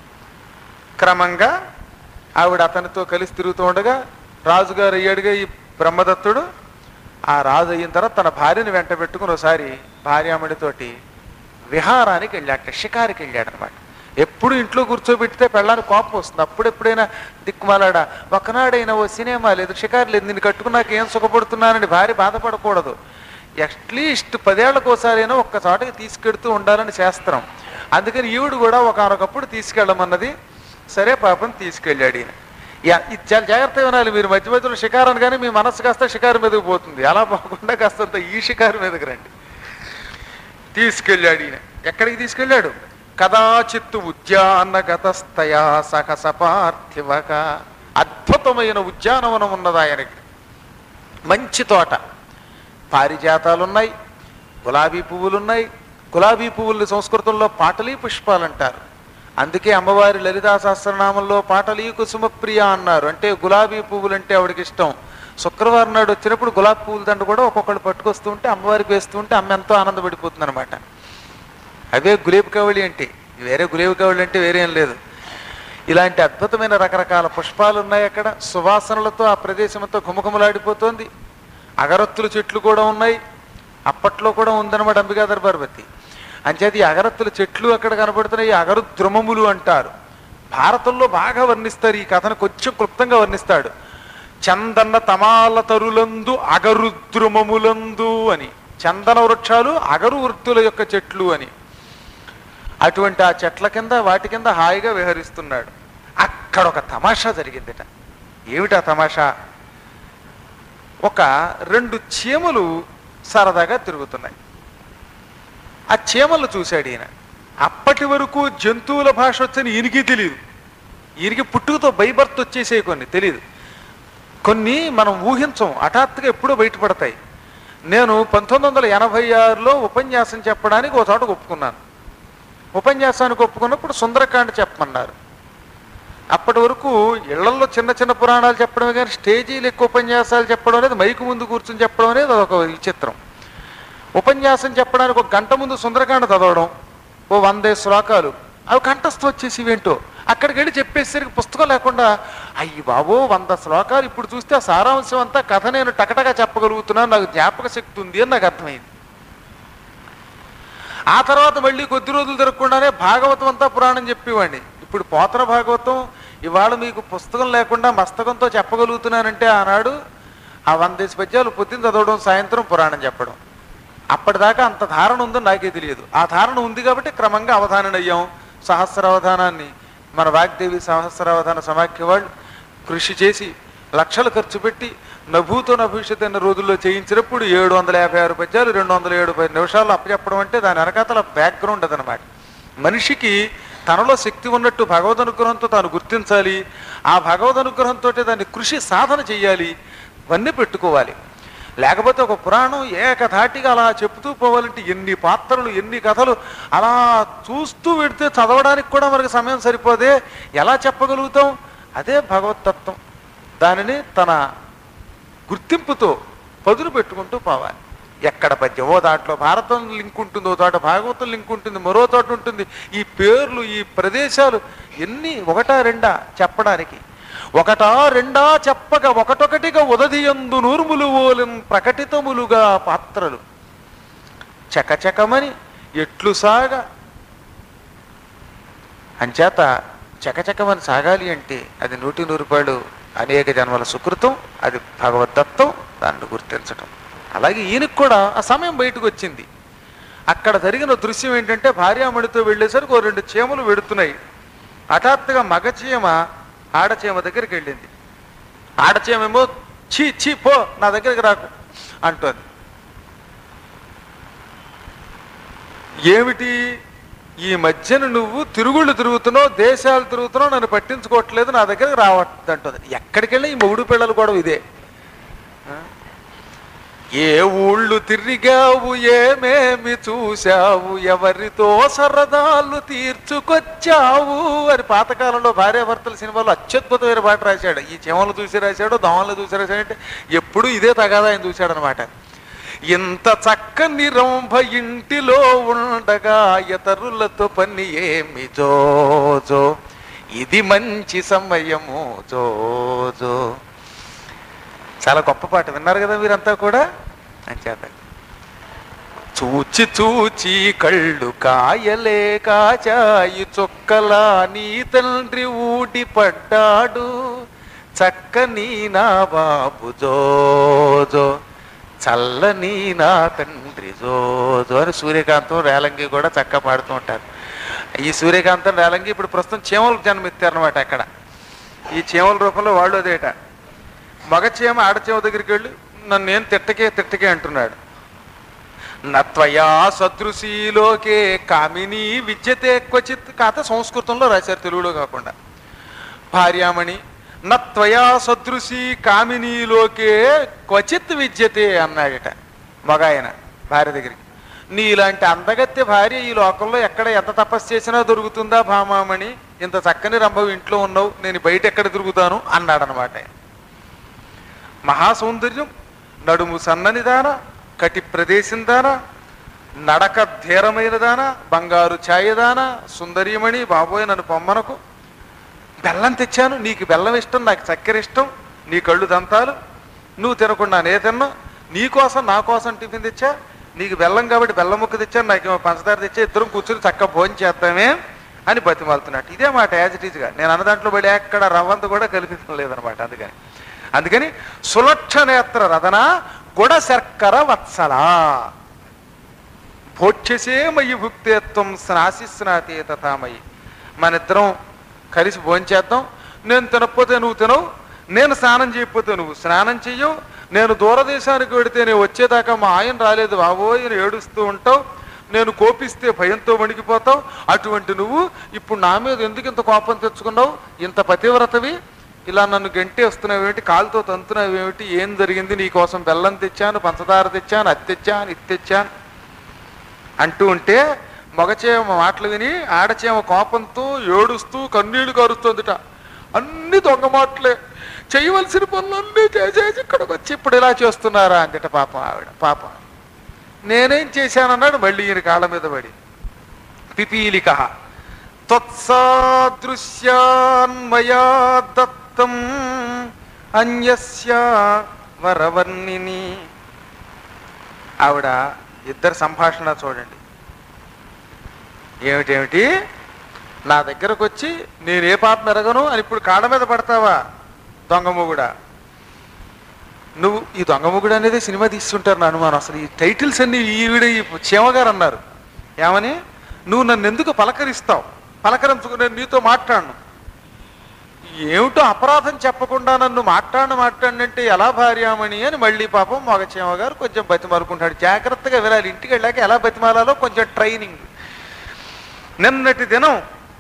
Speaker 1: క్రమంగా ఆవిడ అతనితో కలిసి తిరుగుతూ ఉండగా రాజుగారు అయ్యాడుగా ఈ బ్రహ్మదత్తుడు ఆ రాజు అయిన తర్వాత తన భార్యని వెంట పెట్టుకుని ఒకసారి భార్యామణితోటి విహారానికి వెళ్ళాట షికారికి వెళ్ళాడు అనమాట ఎప్పుడు ఇంట్లో కూర్చోబెట్టితే పెళ్ళానికి కోపం వస్తుంది అప్పుడెప్పుడైనా దిక్కుమాలాడా ఒకనాడైనా ఓ సినిమా లేదు షికారు లేదు నేను కట్టుకున్నాక ఏం సుఖపడుతున్నానని భార్య బాధపడకూడదు అట్లీస్ట్ పదేళ్లకు ఒకసారైనా ఒక్క చోటకి తీసుకెడుతూ ఉండాలని శాస్త్రం అందుకని ఈవిడు కూడా ఒకనొకప్పుడు తీసుకెళ్ళమన్నది సరే పాపం తీసుకెళ్ళాడు ఈయన యా- ఇది చాలా జాగ్రత్తగా వినాలి మీరు మధ్య మధ్యలో షికారు కానీ మీ మనస్సు కాస్త షికారు మీదకి పోతుంది అలా పోకుండా కాస్తంత ఈ షికారు మీదకి రండి తీసుకెళ్ళాడు ఈయన ఎక్కడికి తీసుకెళ్ళాడు కదాచిత్తు ఉద్యానగతస్తయా సహస పార్థివక అద్భుతమైన ఉద్యానవనం ఉన్నది ఆయనకి మంచి తోట పారిజాతాలు ఉన్నాయి గులాబీ పువ్వులు ఉన్నాయి గులాబీ పువ్వుల్ని సంస్కృతంలో పాటలీ పుష్పాలు అంటారు అందుకే అమ్మవారి లలితా సహస్రనామంలో పాటలీ కుసుమప్రియ అన్నారు అంటే గులాబీ పువ్వులు అంటే ఆవిడకి ఇష్టం శుక్రవారం నాడు వచ్చినప్పుడు గులాబీ పువ్వుల దండ కూడా ఒక్కొక్కళ్ళు పట్టుకొస్తూ ఉంటే అమ్మవారికి వేస్తూ ఉంటే అమ్మ ఎంతో ఆనందపడిపోతుంది అనమాట అవే గులేబీ కవళి అంటే వేరే గులేబీ కవళి అంటే వేరే ఏం లేదు ఇలాంటి అద్భుతమైన రకరకాల పుష్పాలు ఉన్నాయి అక్కడ సువాసనలతో ఆ ప్రదేశం అంతా ఘుమఘుమలాడిపోతోంది అగరత్తుల చెట్లు కూడా ఉన్నాయి అప్పట్లో కూడా ఉందన్నమాట అంబికా దర్బార్వతి అంచేది ఈ అగరత్తుల చెట్లు అక్కడ కనబడుతున్నాయి ఈ అగరుద్రుమములు అంటారు భారతంలో బాగా వర్ణిస్తారు ఈ కథను కొంచెం క్లుప్తంగా వర్ణిస్తాడు చందన తమాల తరులందు అగరుద్రుమములందు అని చందన వృక్షాలు అగరు వృత్తుల యొక్క చెట్లు అని అటువంటి ఆ చెట్ల కింద వాటి కింద హాయిగా విహరిస్తున్నాడు అక్కడ ఒక తమాషా జరిగిందిట ఏమిటా తమాషా ఒక రెండు చీమలు సరదాగా తిరుగుతున్నాయి ఆ చీమలు చూశాడు ఈయన అప్పటి వరకు జంతువుల భాష వచ్చని ఈయనకి తెలియదు ఈయనకి పుట్టుకతో బైబర్త్ వచ్చేసే కొన్ని తెలియదు కొన్ని మనం ఊహించం హఠాత్తుగా ఎప్పుడో బయటపడతాయి నేను పంతొమ్మిది వందల ఎనభై ఆరులో ఉపన్యాసం చెప్పడానికి ఒక చోట ఒప్పుకున్నాను ఉపన్యాసానికి ఒప్పుకున్నప్పుడు సుందరకాండ చెప్పమన్నారు అప్పటి వరకు ఇళ్లలో చిన్న చిన్న పురాణాలు చెప్పడమే కానీ స్టేజీలు ఎక్కువ ఉపన్యాసాలు చెప్పడం అనేది మైకు ముందు కూర్చొని చెప్పడం అనేది అదొక విచిత్రం ఉపన్యాసం చెప్పడానికి ఒక గంట ముందు సుందరకాండ చదవడం ఓ వందే శ్లోకాలు అవి కంఠస్థం వచ్చేసి ఇవేంటో అక్కడికి వెళ్ళి చెప్పేసరికి పుస్తకం లేకుండా అయ్యి బాబో వంద శ్లోకాలు ఇప్పుడు చూస్తే ఆ సారాంశం అంతా కథ నేను టకటగా చెప్పగలుగుతున్నాను నాకు జ్ఞాపక శక్తి ఉంది అని నాకు అర్థమైంది ఆ తర్వాత మళ్ళీ కొద్ది రోజులు తిరగకుండానే భాగవతం అంతా పురాణం చెప్పేవాడిని ఇప్పుడు పోతన భాగవతం ఇవాళ మీకు పుస్తకం లేకుండా మస్తకంతో చెప్పగలుగుతున్నానంటే ఆనాడు ఆ వందేసి పద్యాలు పొద్దున్న చదవడం సాయంత్రం పురాణం చెప్పడం అప్పటిదాకా అంత ధారణ ఉందో నాకే తెలియదు ఆ ధారణ ఉంది కాబట్టి క్రమంగా అవధానం అయ్యాం సహస్రావధానాన్ని మన వాగ్దేవి సహస్రావధాన సమాఖ్య వాళ్ళు కృషి చేసి లక్షలు ఖర్చు పెట్టి నభూతో నభవిష్యత్ అన్న రోజుల్లో చేయించినప్పుడు ఏడు వందల యాభై ఆరు పద్యాలు రెండు వందల ఏడు పది నిమిషాలు అప్పచెప్పడం అంటే దాని వెనకాతల బ్యాక్గ్రౌండ్ అదనమాట మనిషికి తనలో శక్తి ఉన్నట్టు భగవద్ అనుగ్రహంతో తాను గుర్తించాలి ఆ భగవద్ అనుగ్రహంతో దాన్ని కృషి సాధన చెయ్యాలి ఇవన్నీ పెట్టుకోవాలి లేకపోతే ఒక పురాణం ఏకధాటిగా అలా చెప్తూ పోవాలంటే ఎన్ని పాత్రలు ఎన్ని కథలు అలా చూస్తూ పెడితే చదవడానికి కూడా మనకి సమయం సరిపోదే ఎలా చెప్పగలుగుతాం అదే భగవతత్వం దానిని తన గుర్తింపుతో పదును పెట్టుకుంటూ పోవాలి ఎక్కడ పద్యం ఓ దాంట్లో భారతం లింక్ ఉంటుంది ఓ చోట భాగవతం లింక్ ఉంటుంది మరో చోట ఉంటుంది ఈ పేర్లు ఈ ప్రదేశాలు ఎన్ని ఒకటా రెండా చెప్పడానికి ఒకటా రెండా చెప్పక ఒకటొకటిగా ఉదదియందు నూర్ములు ఓలెం ప్రకటితములుగా పాత్రలు చకచకమని ఎట్లు సాగ అంచేత చకచకమని సాగాలి అంటే అది నూటి నూరు రూపాయలు అనేక జన్మల సుకృతం అది భగవద్దత్తం దాన్ని గుర్తించటం అలాగే ఈయనకు కూడా ఆ సమయం బయటకు వచ్చింది అక్కడ జరిగిన దృశ్యం ఏంటంటే భార్యామణితో వెళ్ళేసరికి ఓ రెండు చీమలు వెడుతున్నాయి హఠాత్తుగా మగ చీమ ఆడచీమ దగ్గరికి వెళ్ళింది ఆడచీమేమో చీ చీ పో నా దగ్గరికి రాకు అంటోంది ఏమిటి ఈ మధ్యన నువ్వు తిరుగుళ్ళు తిరుగుతున్నావు దేశాలు తిరుగుతున్నావు నన్ను పట్టించుకోవట్లేదు నా దగ్గరికి రావట్లేదు అంటుంది ఎక్కడికి వెళ్ళి ఈ మొగుడు పిల్లలు కూడా ఇదే ఆ? ఏ ఊళ్ళు తిరిగావు ఏమేమి చూశావు ఎవరితో సరదాలు తీర్చుకొచ్చావు అని పాతకాలంలో భార్యాభర్తల సినిమాలో అత్యద్భుతమైన పాట రాశాడు ఈ చెమలు చూసి రాశాడు దోమలు చూసి రాశాడు అంటే ఎప్పుడు ఇదే తగాదా ఆయన చూశాడు అనమాట ఇంత చక్కని రంభ ఇంటిలో ఉండగా ఇతరులతో పని ఏమి జోజో ఇది మంచి సమయము జోజో చాలా గొప్ప పాట విన్నారు కదా మీరంతా కూడా అని చేత చూచి చూచి కళ్ళు కాయలే కాచాయి చొక్కలా నీ తండ్రి ఊడి పడ్డాడు చక్కని నా బాబు జోజో చల్లని నా తండ్రి జోజో అని సూర్యకాంతం రేలంగి కూడా చక్క పాడుతూ ఉంటారు ఈ సూర్యకాంతం రేలంగి ఇప్పుడు ప్రస్తుతం చీమలకు జన్మెత్తారనమాట అక్కడ ఈ చీమల రూపంలో వాళ్ళు అదేట మగచీమ ఆడచీమ దగ్గరికి వెళ్ళి నన్ను నేను తిట్టకే తిట్టకే అంటున్నాడు నత్వయా సదృశీలోకే కామిని విద్యతే క్వచిత్ కాత సంస్కృతంలో రాశారు తెలుగులో కాకుండా భార్యామణి నత్వయా సదృశీ కామినీలోకే క్వచిత్ విద్యతే అన్నాడట మగ ఆయన భార్య దగ్గరికి నీలాంటి అందగత్తె భార్య ఈ లోకంలో ఎక్కడ ఎంత తపస్సు చేసినా దొరుకుతుందా భామామణి ఇంత చక్కని రంభం ఇంట్లో ఉన్నావు నేను బయట ఎక్కడ తిరుగుతాను అన్నాడనమాట ఆయన. మహాసౌందర్యం నడుము సన్నని దాన కటి ప్రదేశం దాన నడక ధీరమైన దాన బంగారు ఛాయదాన సుందరీమణి బాబోయ్ నన్ను పొమ్మనకు బెల్లం తెచ్చాను నీకు బెల్లం ఇష్టం నాకు చక్కెర ఇష్టం నీ కళ్ళు దంతాలు నువ్వు తినకుండా నే తిన్నా నీ కోసం నా కోసం టిఫిన్ తెచ్చా నీకు బెల్లం కాబట్టి బెల్లం ముక్క తెచ్చాను నాకేమో పంచదార తెచ్చా ఇద్దరం కూర్చుని చక్క భోజనం చేద్దామే అని బతిమాలుతున్నట్టు ఇదే మాట యాజ్ ఇట్ ఈజ్గా నేను అన్న దాంట్లో పడి ఎక్కడ రవ్వంత కూడా కల్పించడం లేదనమాట అందుకని అందుకని సులక్ష నేత్ర రథన గుడ శర్కర వత్సలా భోక్షసే మయి భుక్తేత్వం స్నాసి స్నాతే తథామయి మన ఇద్దరం కలిసి భోంచేద్దాం నేను తినకపోతే నువ్వు తినవు నేను స్నానం చేయకపోతే నువ్వు స్నానం చెయ్యవు నేను దూరదేశానికి వెడితే నేను వచ్చేదాకా మా ఆయన రాలేదు బాబోయ్ అని ఏడుస్తూ ఉంటావు నేను కోపిస్తే భయంతో వణికిపోతావు అటువంటి నువ్వు ఇప్పుడు నా మీద ఎందుకు ఇంత కోపం తెచ్చుకున్నావు ఇంత పతివ్రతవి ఇలా నన్ను గంటే వస్తున్నావేమిటి కాలుతో తంతున్నావేమిటి ఏం జరిగింది నీ కోసం బెల్లం తెచ్చాను పంచదార తెచ్చాను అది తెచ్చాను ఇది తెచ్చాను అంటూ ఉంటే మగచేమ మాటలు విని ఆడచేమ కోపంతో ఏడుస్తూ కన్నీళ్లు కారుస్తుందిట అన్ని దొంగ మాటలే చేయవలసిన పనులన్నీ చేసేసి ఇక్కడికి వచ్చి ఇప్పుడు ఇలా చేస్తున్నారా అందిట పాపం ఆవిడ పాపం నేనేం చేశానన్నాడు మళ్ళీ ఈయన కాళ్ళ మీద పడి పిపీలిక త్వత్సాదృశ్యాన్మయా దత్తం అన్యస్య వరవర్ణిని ఆవిడ ఇద్దరు సంభాషణ చూడండి ఏమిటేమిటి నా దగ్గరకు వచ్చి నేను ఏ పాపం ఎరగను అని ఇప్పుడు కాళ్ళ మీద పడతావా దొంగ మొగుడా నువ్వు ఈ దొంగ మొగుడు అనేది సినిమా తీస్తుంటారు నా అనుమానం అసలు ఈ టైటిల్స్ అన్ని ఈవిడ ఈ చీమగారు అన్నారు ఏమని నువ్వు నన్ను ఎందుకు పలకరిస్తావు పలకరించుకు నేను నీతో మాట్లాడను ఏమిటో అపరాధం చెప్పకుండా నన్ను మాట్లాడిన మాట్లాడినంటే ఎలా భార్యామణి అని మళ్ళీ పాపం మగ చీమగారు కొంచెం బతిమాలుకుంటాడు జాగ్రత్తగా వెళ్ళాలి ఇంటికి వెళ్ళాక ఎలా బతిమాలాలో కొంచెం ట్రైనింగ్ నిన్నటి దినం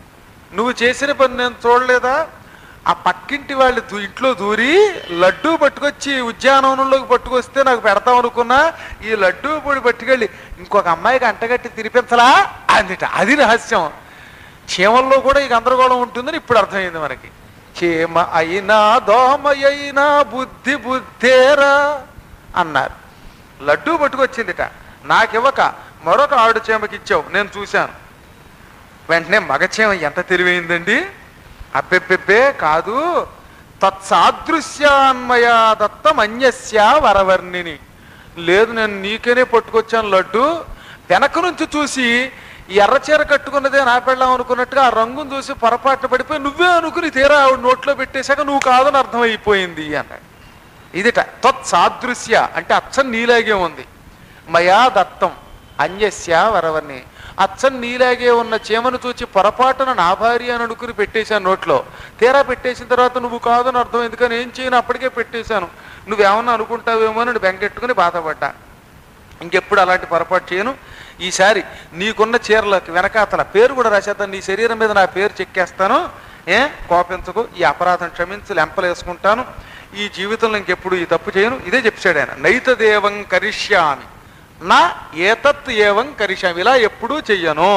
Speaker 1: నువ్వు చేసిన పని నేను చూడలేదా ఆ పక్కింటి వాళ్ళు దూ- ఇంట్లో దూరి లడ్డూ పట్టుకొచ్చి ఉద్యానవనంలోకి పట్టుకొస్తే నాకు పెడతాం అనుకున్నా ఈ లడ్డూ పొడి పట్టుకెళ్ళి ఇంకొక అమ్మాయికి అంటగట్టి తినిపించలా అందిట అది రహస్యం చీమల్లో కూడా ఈ గందరగోళం ఉంటుందని ఇప్పుడు అర్థమైంది మనకి చీమ అయినా దోమ అయినా బుద్ధి బుద్ధేరా అన్నారు లడ్డూ పట్టుకొచ్చిందిట నాకివ్వక మరొక ఆడు చీమకి ఇచ్చావు నేను చూశాను వెంటనే మగచీమ ఎంత తెలివైందండి అబ్బెబ్బెబ్బే కాదు తత్సాదృశ్యాన్మయా దత్తం అన్యస్య వరవర్ణిని లేదు నేను నీకేనే పట్టుకొచ్చాను లడ్డు వెనక నుంచి చూసి ఈ ఎర్రచీర కట్టుకున్నదే నా పెళ్ళాం అనుకున్నట్టుగా ఆ రంగును చూసి పొరపాటు పడిపోయి నువ్వే అనుకుని తీరా ఆవిడ నోట్లో పెట్టేశాక నువ్వు కాదని అర్థమైపోయింది అన్నాడు ఇదిట తత్సాదృశ్య అంటే అచ్చం నీలాగే ఉంది మయా దత్తం అన్యస్య వరవర్ణి అచ్చం నీలాగే ఉన్న చీమను చూచి పొరపాటున నా భార్య అని అనుకుని పెట్టేశాను నోట్లో తీరా పెట్టేసిన తర్వాత నువ్వు కాదని అర్థం ఎందుకని ఏం చేయను అప్పటికే పెట్టేశాను నువ్వేమన్నా అనుకుంటావేమో అని బెంగెట్టుకుని బాధపడ్డా ఇంకెప్పుడు అలాంటి పొరపాటు చేయను ఈసారి నీకున్న చీరలకు వెనకాతల పేరు కూడా రాసేద్దాను నీ శరీరం మీద నా పేరు చెక్కేస్తాను ఏ కోపించకు ఈ అపరాధం క్షమించి లెంపలు వేసుకుంటాను ఈ జీవితంలో ఇంకెప్పుడు ఈ తప్పు చేయను ఇదే చెప్పాడు ఆయన నైతదేవం కరిష్యామి నా ఏతత్ ఏవం కరిష్యామి ఇలా ఎప్పుడూ చెయ్యను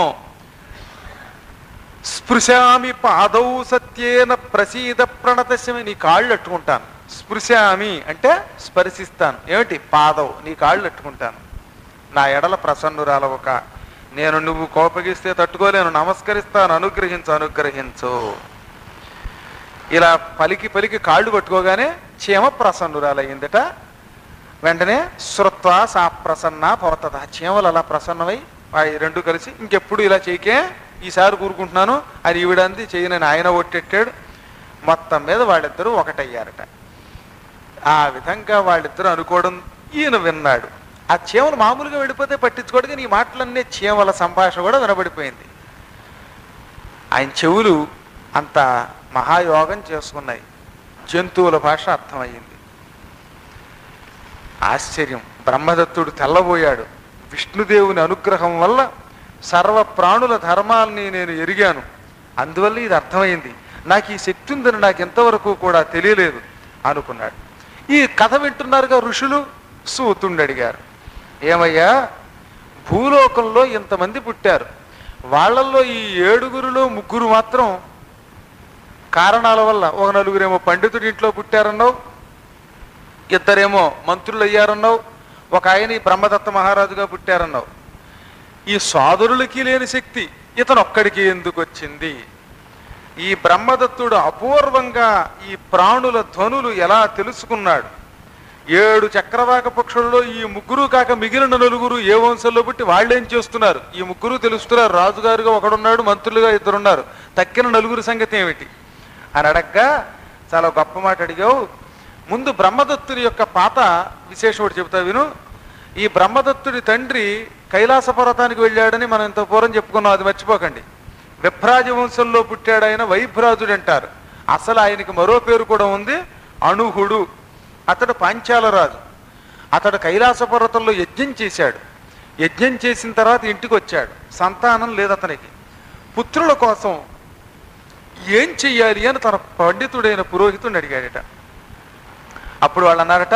Speaker 1: స్పృశామి పాదౌ సత్యేన ప్రసీద ప్రణతస్యమి నీ కాళ్ళు అట్టుకుంటాను స్పృశామి అంటే స్పర్శిస్తాను ఏమిటి పాదవు నీ కాళ్ళు అట్టుకుంటాను నా ఎడల ప్రసన్నురాల ఒక నేను నువ్వు కోపగిస్తే తట్టుకోలేను నమస్కరిస్తాను అనుగ్రహించు అనుగ్రహించు ఇలా పలికి పలికి కాళ్ళు పట్టుకోగానే చీమ ప్రసన్నురాలయ్యిందట వెంటనే శృత్వ సా ప్రసన్న భవతద చీమలు అలా ప్రసన్నమై ఆ రెండు కలిసి ఇంకెప్పుడు ఇలా చేయకే ఈసారి కూరుకుంటున్నాను అని ఈవిడంది చేయనని ఆయన ఒట్టెట్టాడు మొత్తం మీద వాళ్ళిద్దరూ ఒకటయ్యారట ఆ విధంగా వాళ్ళిద్దరూ అనుకోవడం ఈయన విన్నాడు ఆ చీమలు మామూలుగా వెళ్ళిపోతే పట్టించుకోడు కానీ ఈ మాటలన్నీ చీమల సంభాషణ కూడా వినబడిపోయింది ఆయన చెవులు అంత మహాయోగం చేసుకున్నాయి జంతువుల భాష అర్థమయ్యింది ఆశ్చర్యం బ్రహ్మదత్తుడు తెల్లబోయాడు విష్ణుదేవుని అనుగ్రహం వల్ల సర్వ ప్రాణుల ధర్మాల్ని నేను ఎరిగాను అందువల్ల ఇది అర్థమైంది నాకు ఈ శక్తి ఉందని నాకు ఎంతవరకు కూడా తెలియలేదు అనుకున్నాడు ఈ కథ వింటున్నారుగా ఋషులు సూతుండు అడిగారు ఏమయ్యా భూలోకంలో ఇంతమంది పుట్టారు వాళ్ళల్లో ఈ ఏడుగురులో ముగ్గురు మాత్రం కారణాల వల్ల ఒక నలుగురేమో పండితుడి ఇంట్లో పుట్టారన్నావు ఇద్దరేమో మంత్రులు అయ్యారన్నావు ఒక ఆయన ఈ బ్రహ్మదత్త మహారాజుగా పుట్టారన్నావు ఈ సోదరులకి లేని శక్తి ఇతను ఒక్కడికి ఎందుకు వచ్చింది ఈ బ్రహ్మదత్తుడు అపూర్వంగా ఈ ప్రాణుల ధ్వనులు ఎలా తెలుసుకున్నాడు ఏడు చక్రవాక పక్షులలో ఈ ముగ్గురు కాక మిగిలిన నలుగురు ఏ వంశంలో పుట్టి వాళ్ళేం చేస్తున్నారు ఈ ముగ్గురు తెలుస్తున్నారు రాజుగారుగా ఒకడున్నాడు మంత్రులుగా ఇద్దరున్నారు తక్కిన నలుగురు సంగతి ఏమిటి అని అడగ్గా చాలా గొప్ప మాట అడిగావు ముందు బ్రహ్మదత్తుని యొక్క పాత విశేషం ఒకటి చెబుతా విను ఈ బ్రహ్మదత్తుడి తండ్రి కైలాస పర్వతానికి వెళ్ళాడని మనం ఇంత పూర్వం చెప్పుకున్నాం అది మర్చిపోకండి విభ్రాజ వంశంలో పుట్టాడు ఆయన వైభ్రాజుడు అంటారు అసలు ఆయనకి మరో పేరు కూడా ఉంది అణుహుడు అతడు పాంచాలరాజు అతడు కైలాస పర్వతంలో యజ్ఞం చేశాడు యజ్ఞం చేసిన తర్వాత ఇంటికి వచ్చాడు సంతానం లేదు అతనికి పుత్రుల కోసం ఏం చెయ్యాలి అని తన పండితుడైన పురోహితుడిని అడిగాడట అప్పుడు వాళ్ళు అన్నారట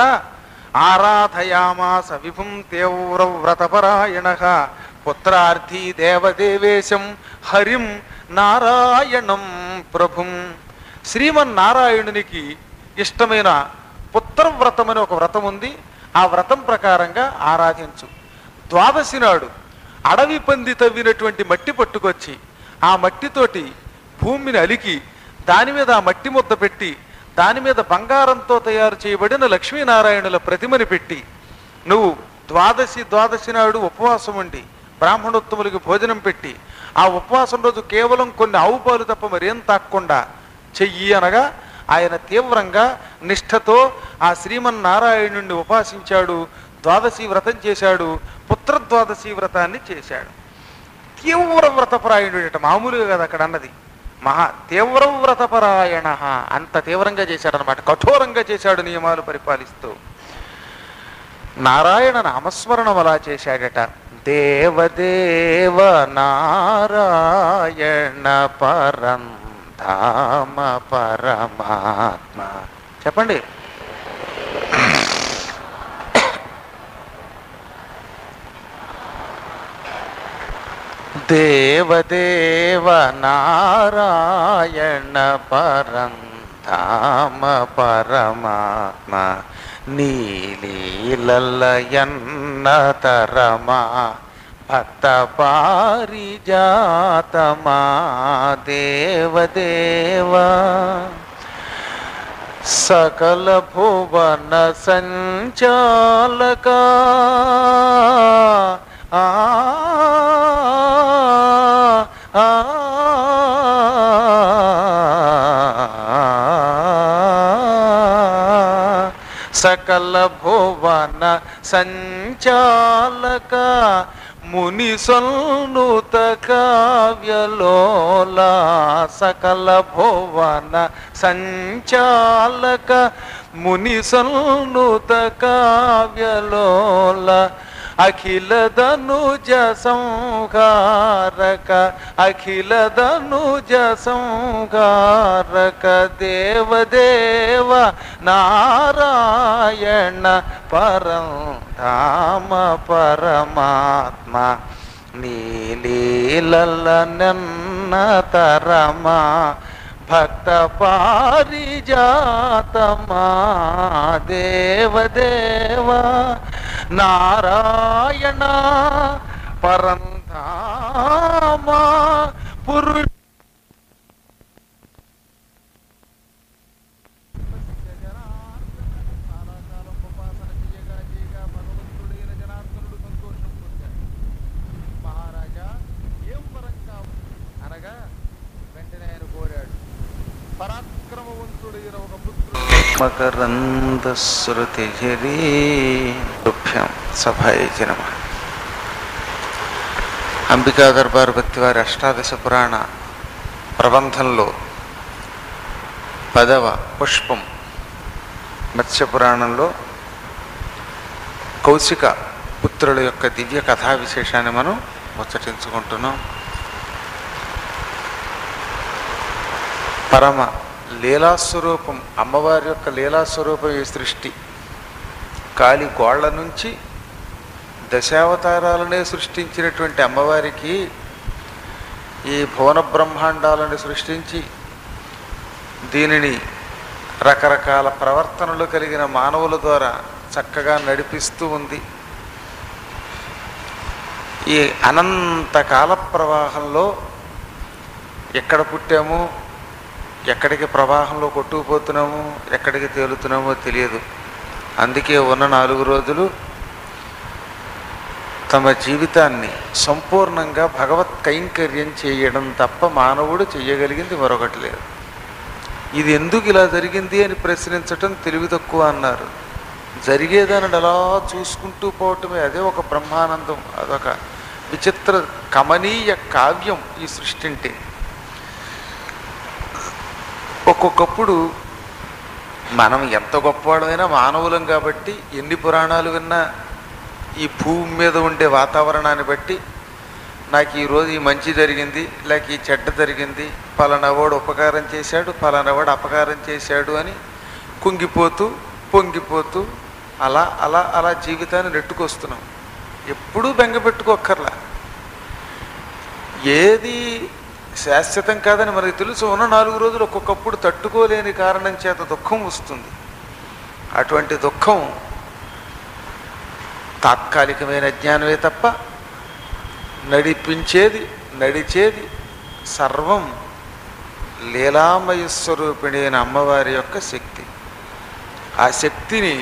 Speaker 1: ఆరాధయామాస విభుం తీవ్ర వ్రతపరాయణ పుత్రార్థి దేవదేవేశం హరిం నారాయణం ప్రభుం శ్రీమన్నారాయణునికి ఇష్టమైన పుత్రవ్రతం అని ఒక వ్రతం ఉంది ఆ వ్రతం ప్రకారంగా ఆరాధించు ద్వాదశి నాడు అడవి పంది తవ్వినటువంటి మట్టి పట్టుకొచ్చి ఆ మట్టితోటి భూమిని అలికి దాని మీద ఆ మట్టి ముద్ద పెట్టి దాని మీద బంగారంతో తయారు చేయబడిన లక్ష్మీనారాయణుల ప్రతిమని పెట్టి నువ్వు ద్వాదశి ద్వాదశి నాడు ఉపవాసం ఉండి బ్రాహ్మణోత్తములకి భోజనం పెట్టి ఆ ఉపవాసం రోజు కేవలం కొన్ని ఆవు పాలు తప్ప మరేం తాక్కుండా చెయ్యి అనగా ఆయన తీవ్రంగా నిష్ఠతో ఆ శ్రీమన్నారాయణుణ్ణి ఉపాసించాడు ద్వాదశి వ్రతం చేశాడు పుత్ర ద్వాదశి వ్రతాన్ని చేశాడు తీవ్ర వ్రతపరాయణుడట మామూలుగా కదా అక్కడ అన్నది మహా తీవ్ర వ్రతపరాయణ అంత తీవ్రంగా చేశాడనమాట కఠోరంగా చేశాడు నియమాలు పరిపాలిస్తూ నారాయణ నామస్మరణం అలా చేశాడట దేవదేవ నారాయణ పరం ధామ పరమాత్మ చెప్పండి దేవదేవ నారాయణ పరం ధామ పరమాత్మ నీలీలయన్న తరమా భక్త పారిజాతమా దేవదేవా సకల భువన సంచాలక ఆ ఆ, సకల భువన సంచాలక ముని సొల్నుత కావ్యలోల సకల భువన సంచాలక ముని సొల్నుత కావ్యలోల అఖిల ధనుజ సంహారక అఖిల ధనుజ సంహారక దేవదేవ నారాయణ పరం ధామ పరమాత్మ నీలీలల నిన్న తరమా భక్త పారిజాతమా దేవదేవ నారాయణ పరంధామా పురుష మహారాజా ఏం వరం కావాలి అనగా వెంటనే ఆయన కోరాడు పరాక్రమవంతుడైన ఒక పుత్రుడు మకరంద శృతి రుభ్యం సభాయ నమ అంబికా దర్బార్ భక్తి వారి అష్టాదశ పురాణ ప్రబంధంలో పదవ పుష్పం మత్స్య పురాణంలో కౌశిక పుత్రుల యొక్క దివ్య కథా విశేషాన్ని మనం ముచ్చటించుకుంటున్నాం పరమ లీలాస్వరూపం అమ్మవారి యొక్క లీలాస్వరూపం ఈ సృష్టి కాలి గోళ్ల నుంచి దశావతారాలనే సృష్టించినటువంటి అమ్మవారికి ఈ భువన బ్రహ్మాండాలను సృష్టించి దీనిని రకరకాల ప్రవర్తనలు కలిగిన మానవుల ద్వారా చక్కగా నడిపిస్తూ ఉంది ఈ అనంత కాల ప్రవాహంలో ఎక్కడ పుట్టాము ఎక్కడికి ప్రవాహంలో కొట్టుకుపోతున్నాము ఎక్కడికి తేలుతున్నామో తెలియదు అందుకే ఉన్న నాలుగు రోజులు తమ జీవితాన్ని సంపూర్ణంగా భగవత్ కైంకర్యం చేయడం తప్ప మానవుడు చేయగలిగింది మరొకటి లేదు ఇది ఎందుకు ఇలా జరిగింది అని ప్రశ్నించటం తెలివి తక్కువ అన్నారు జరిగేదాన్ని అలా చూసుకుంటూ పోవటమే అదే ఒక బ్రహ్మానందం అదొక విచిత్ర కమనీయ కావ్యం ఈ సృష్టి అంటే ఒక్కొక్కప్పుడు మనం ఎంత గొప్పవాడమైనా మానవులం కాబట్టి ఎన్ని పురాణాలు విన్నా ఈ భూమి మీద ఉండే వాతావరణాన్ని బట్టి నాకు ఈరోజు ఈ మంచి జరిగింది లేక ఈ చెడ్డ జరిగింది పలానావాడు ఉపకారం చేశాడు పలానావాడు అపకారం చేశాడు అని కుంగిపోతూ పొంగిపోతూ అలా అలా అలా జీవితాన్ని నెట్టుకొస్తున్నాం ఎప్పుడూ బెంగ పెట్టుకోక్కర్లా ఏది శాశ్వతం కాదని మనకు తెలుసు ఉన్న నాలుగు రోజులు ఒక్కొక్కప్పుడు తట్టుకోలేని కారణం చేత దుఃఖం వస్తుంది అటువంటి దుఃఖం తాత్కాలికమైన జ్ఞానమే తప్ప నడిపించేది నడిచేది సర్వం లీలామయ స్వరూపిణి అయిన అమ్మవారి యొక్క శక్తి ఆ శక్తిని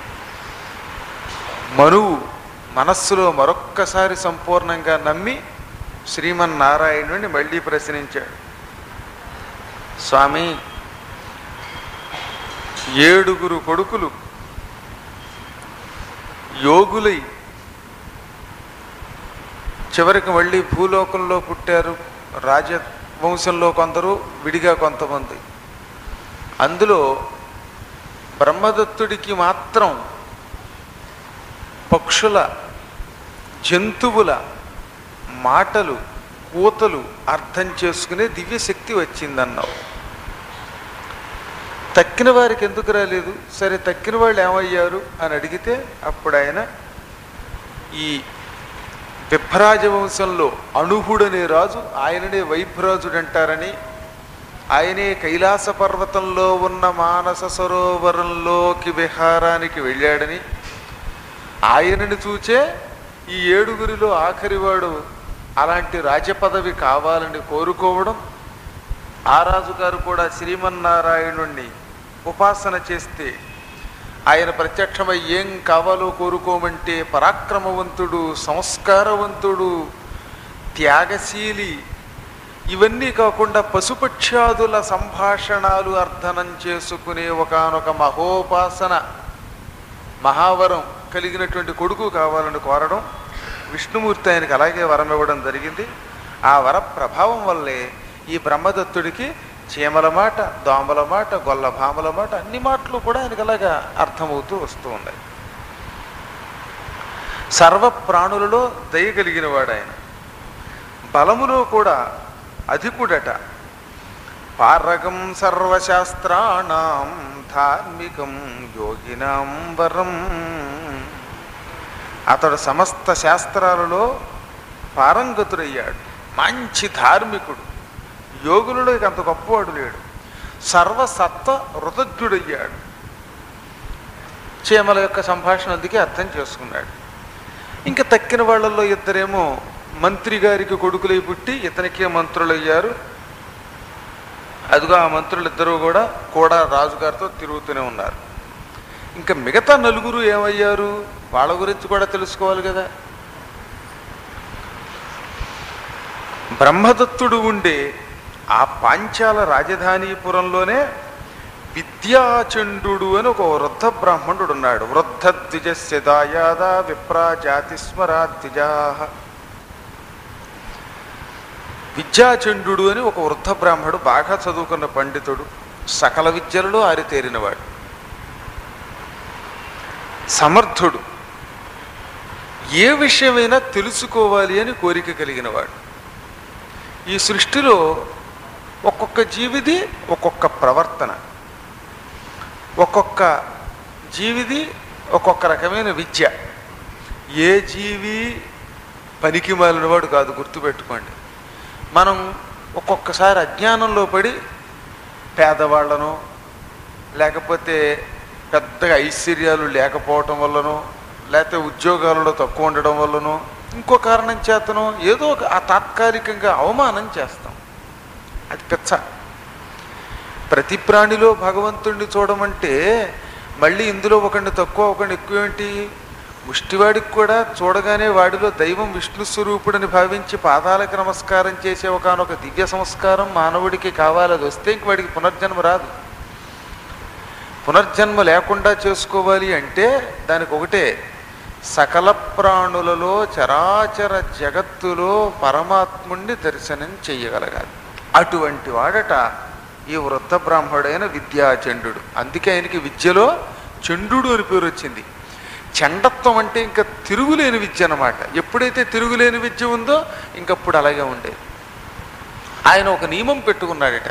Speaker 1: మనువు మనస్సులో మరొక్కసారి సంపూర్ణంగా నమ్మి శ్రీమన్నారాయణుడిని మళ్ళీ ప్రశ్నించాడు స్వామి ఏడుగురు కొడుకులు యోగులై చివరికి మళ్ళీ భూలోకంలో పుట్టారు రాజవంశంలో కొందరు విడిగా కొంతమంది అందులో బ్రహ్మదత్తుడికి మాత్రం పక్షుల జంతువుల మాటలు కూతలు అర్థం చేసుకునే దివ్యశక్తి వచ్చిందన్నావు తక్కిన వారికి ఎందుకు రాలేదు సరే తక్కిన వాళ్ళు ఏమయ్యారు అని అడిగితే అప్పుడు ఆయన ఈ విభ్రాజ వంశంలో అణుహుడనే రాజు ఆయననే వైభ్రాజుడు అంటారని ఆయనే కైలాస పర్వతంలో ఉన్న మానస సరోవరంలోకి విహారానికి వెళ్ళాడని ఆయనని చూచే ఈ ఏడుగురిలో ఆఖరివాడు అలాంటి రాజపదవి కావాలని కోరుకోవడం ఆ రాజుగారు కూడా శ్రీమన్నారాయణుణ్ణి ఉపాసన చేస్తే ఆయన ప్రత్యక్షమై ఏం కావాలో కోరుకోమంటే పరాక్రమవంతుడు సంస్కారవంతుడు త్యాగశీలి ఇవన్నీ కాకుండా పశుపక్ష్యాదుల సంభాషణాలు అర్థనం చేసుకునే ఒకానొక మహోపాసన మహావరం కలిగినటువంటి కొడుకు కావాలని కోరడం విష్ణుమూర్తి ఆయనకి అలాగే వరం ఇవ్వడం జరిగింది ఆ వర ప్రభావం వల్లే ఈ బ్రహ్మదత్తుడికి చీమల మాట దోమల మాట గొల్ల భామల మాట అన్ని మాటలు కూడా ఆయనకి అలాగా అర్థమవుతూ వస్తూ ఉన్నాయి సర్వ ప్రాణులలో దయ కలిగిన వాడు ఆయన బలములో కూడా అధికుడట పారగం సర్వశాస్త్రాణం ధార్మికం యోగినాం వరం అతడు సమస్త శాస్త్రాలలో పారంగతుడయ్యాడు మంచి ధార్మికుడు యోగులలో ఇక అంత గొప్పవాడు లేడు సర్వసత్వ రుతజ్ఞుడయ్యాడు చీమల యొక్క సంభాషణ అందుకే అర్థం చేసుకున్నాడు ఇంకా తక్కిన వాళ్ళల్లో ఇద్దరేమో మంత్రి గారికి కొడుకులై పుట్టి ఇతనికే మంత్రులయ్యారు అదిగో ఆ మంత్రులు ఇద్దరూ కూడా కూడా రాజుగారితో తిరుగుతూనే ఉన్నారు ఇంకా మిగతా నలుగురు ఏమయ్యారు వాళ్ళ గురించి కూడా తెలుసుకోవాలి కదా బ్రహ్మదత్తుడు ఉండే ఆ పాంచాల రాజధానీపురంలోనే విద్యాచండు అని ఒక వృద్ధ బ్రాహ్మణుడు ఉన్నాడు వృద్ధ ద్విజస్య దాయాద విప్రా జాతిస్మరా ద్విజా విద్యాచండు అని ఒక వృద్ధ బ్రాహ్మడు బాగా చదువుకున్న పండితుడు సకల విద్యలలో ఆరితేరినవాడు సమర్థుడు ఏ విషయమైనా తెలుసుకోవాలి అని కోరిక కలిగినవాడు ఈ సృష్టిలో ఒక్కొక్క జీవిది ఒక్కొక్క ప్రవర్తన ఒక్కొక్క జీవిది ఒక్కొక్క రకమైన విద్య ఏ జీవి పనికి మాలినవాడు కాదు గుర్తుపెట్టుకోండి మనం ఒక్కొక్కసారి అజ్ఞానంలో పడి పేదవాళ్లను లేకపోతే పెద్దగా ఐశ్వర్యాలు లేకపోవటం వల్లనో లేకపోతే ఉద్యోగాలలో తక్కువ ఉండడం వల్లనో ఇంకో కారణం చేతనో ఏదో ఒక ఆ తాత్కాలికంగా అవమానం చేస్తాం అది పెచ్చ ప్రతి ప్రాణిలో భగవంతుణ్ణి చూడమంటే మళ్ళీ ఇందులో ఒకడిని తక్కువ ఒకడిని ఎక్కువ ఏంటి ముష్టివాడికి కూడా చూడగానే వాడిలో దైవం విష్ణు స్వరూపుడని భావించి పాదాలకు నమస్కారం చేసే ఒకనొక దివ్య సంస్కారం మానవుడికి కావాలి అది వస్తే ఇంక వాడికి పునర్జన్మ రాదు పునర్జన్మ లేకుండా చేసుకోవాలి అంటే దానికి ఒకటే సకల ప్రాణులలో చరాచర జగత్తులో పరమాత్ముణ్ణి దర్శనం చెయ్యగలగాలి అటువంటి వాడట ఈ వృద్ధ బ్రాహ్మడైన విద్యాచండు అందుకే ఆయనకి విద్యలో చండు అని పేరు వచ్చింది చండత్వం అంటే ఇంకా తిరుగులేని విద్య అన్నమాట ఎప్పుడైతే తిరుగులేని విద్య ఉందో ఇంకప్పుడు అలాగే ఉండేది ఆయన ఒక నియమం పెట్టుకున్నాడట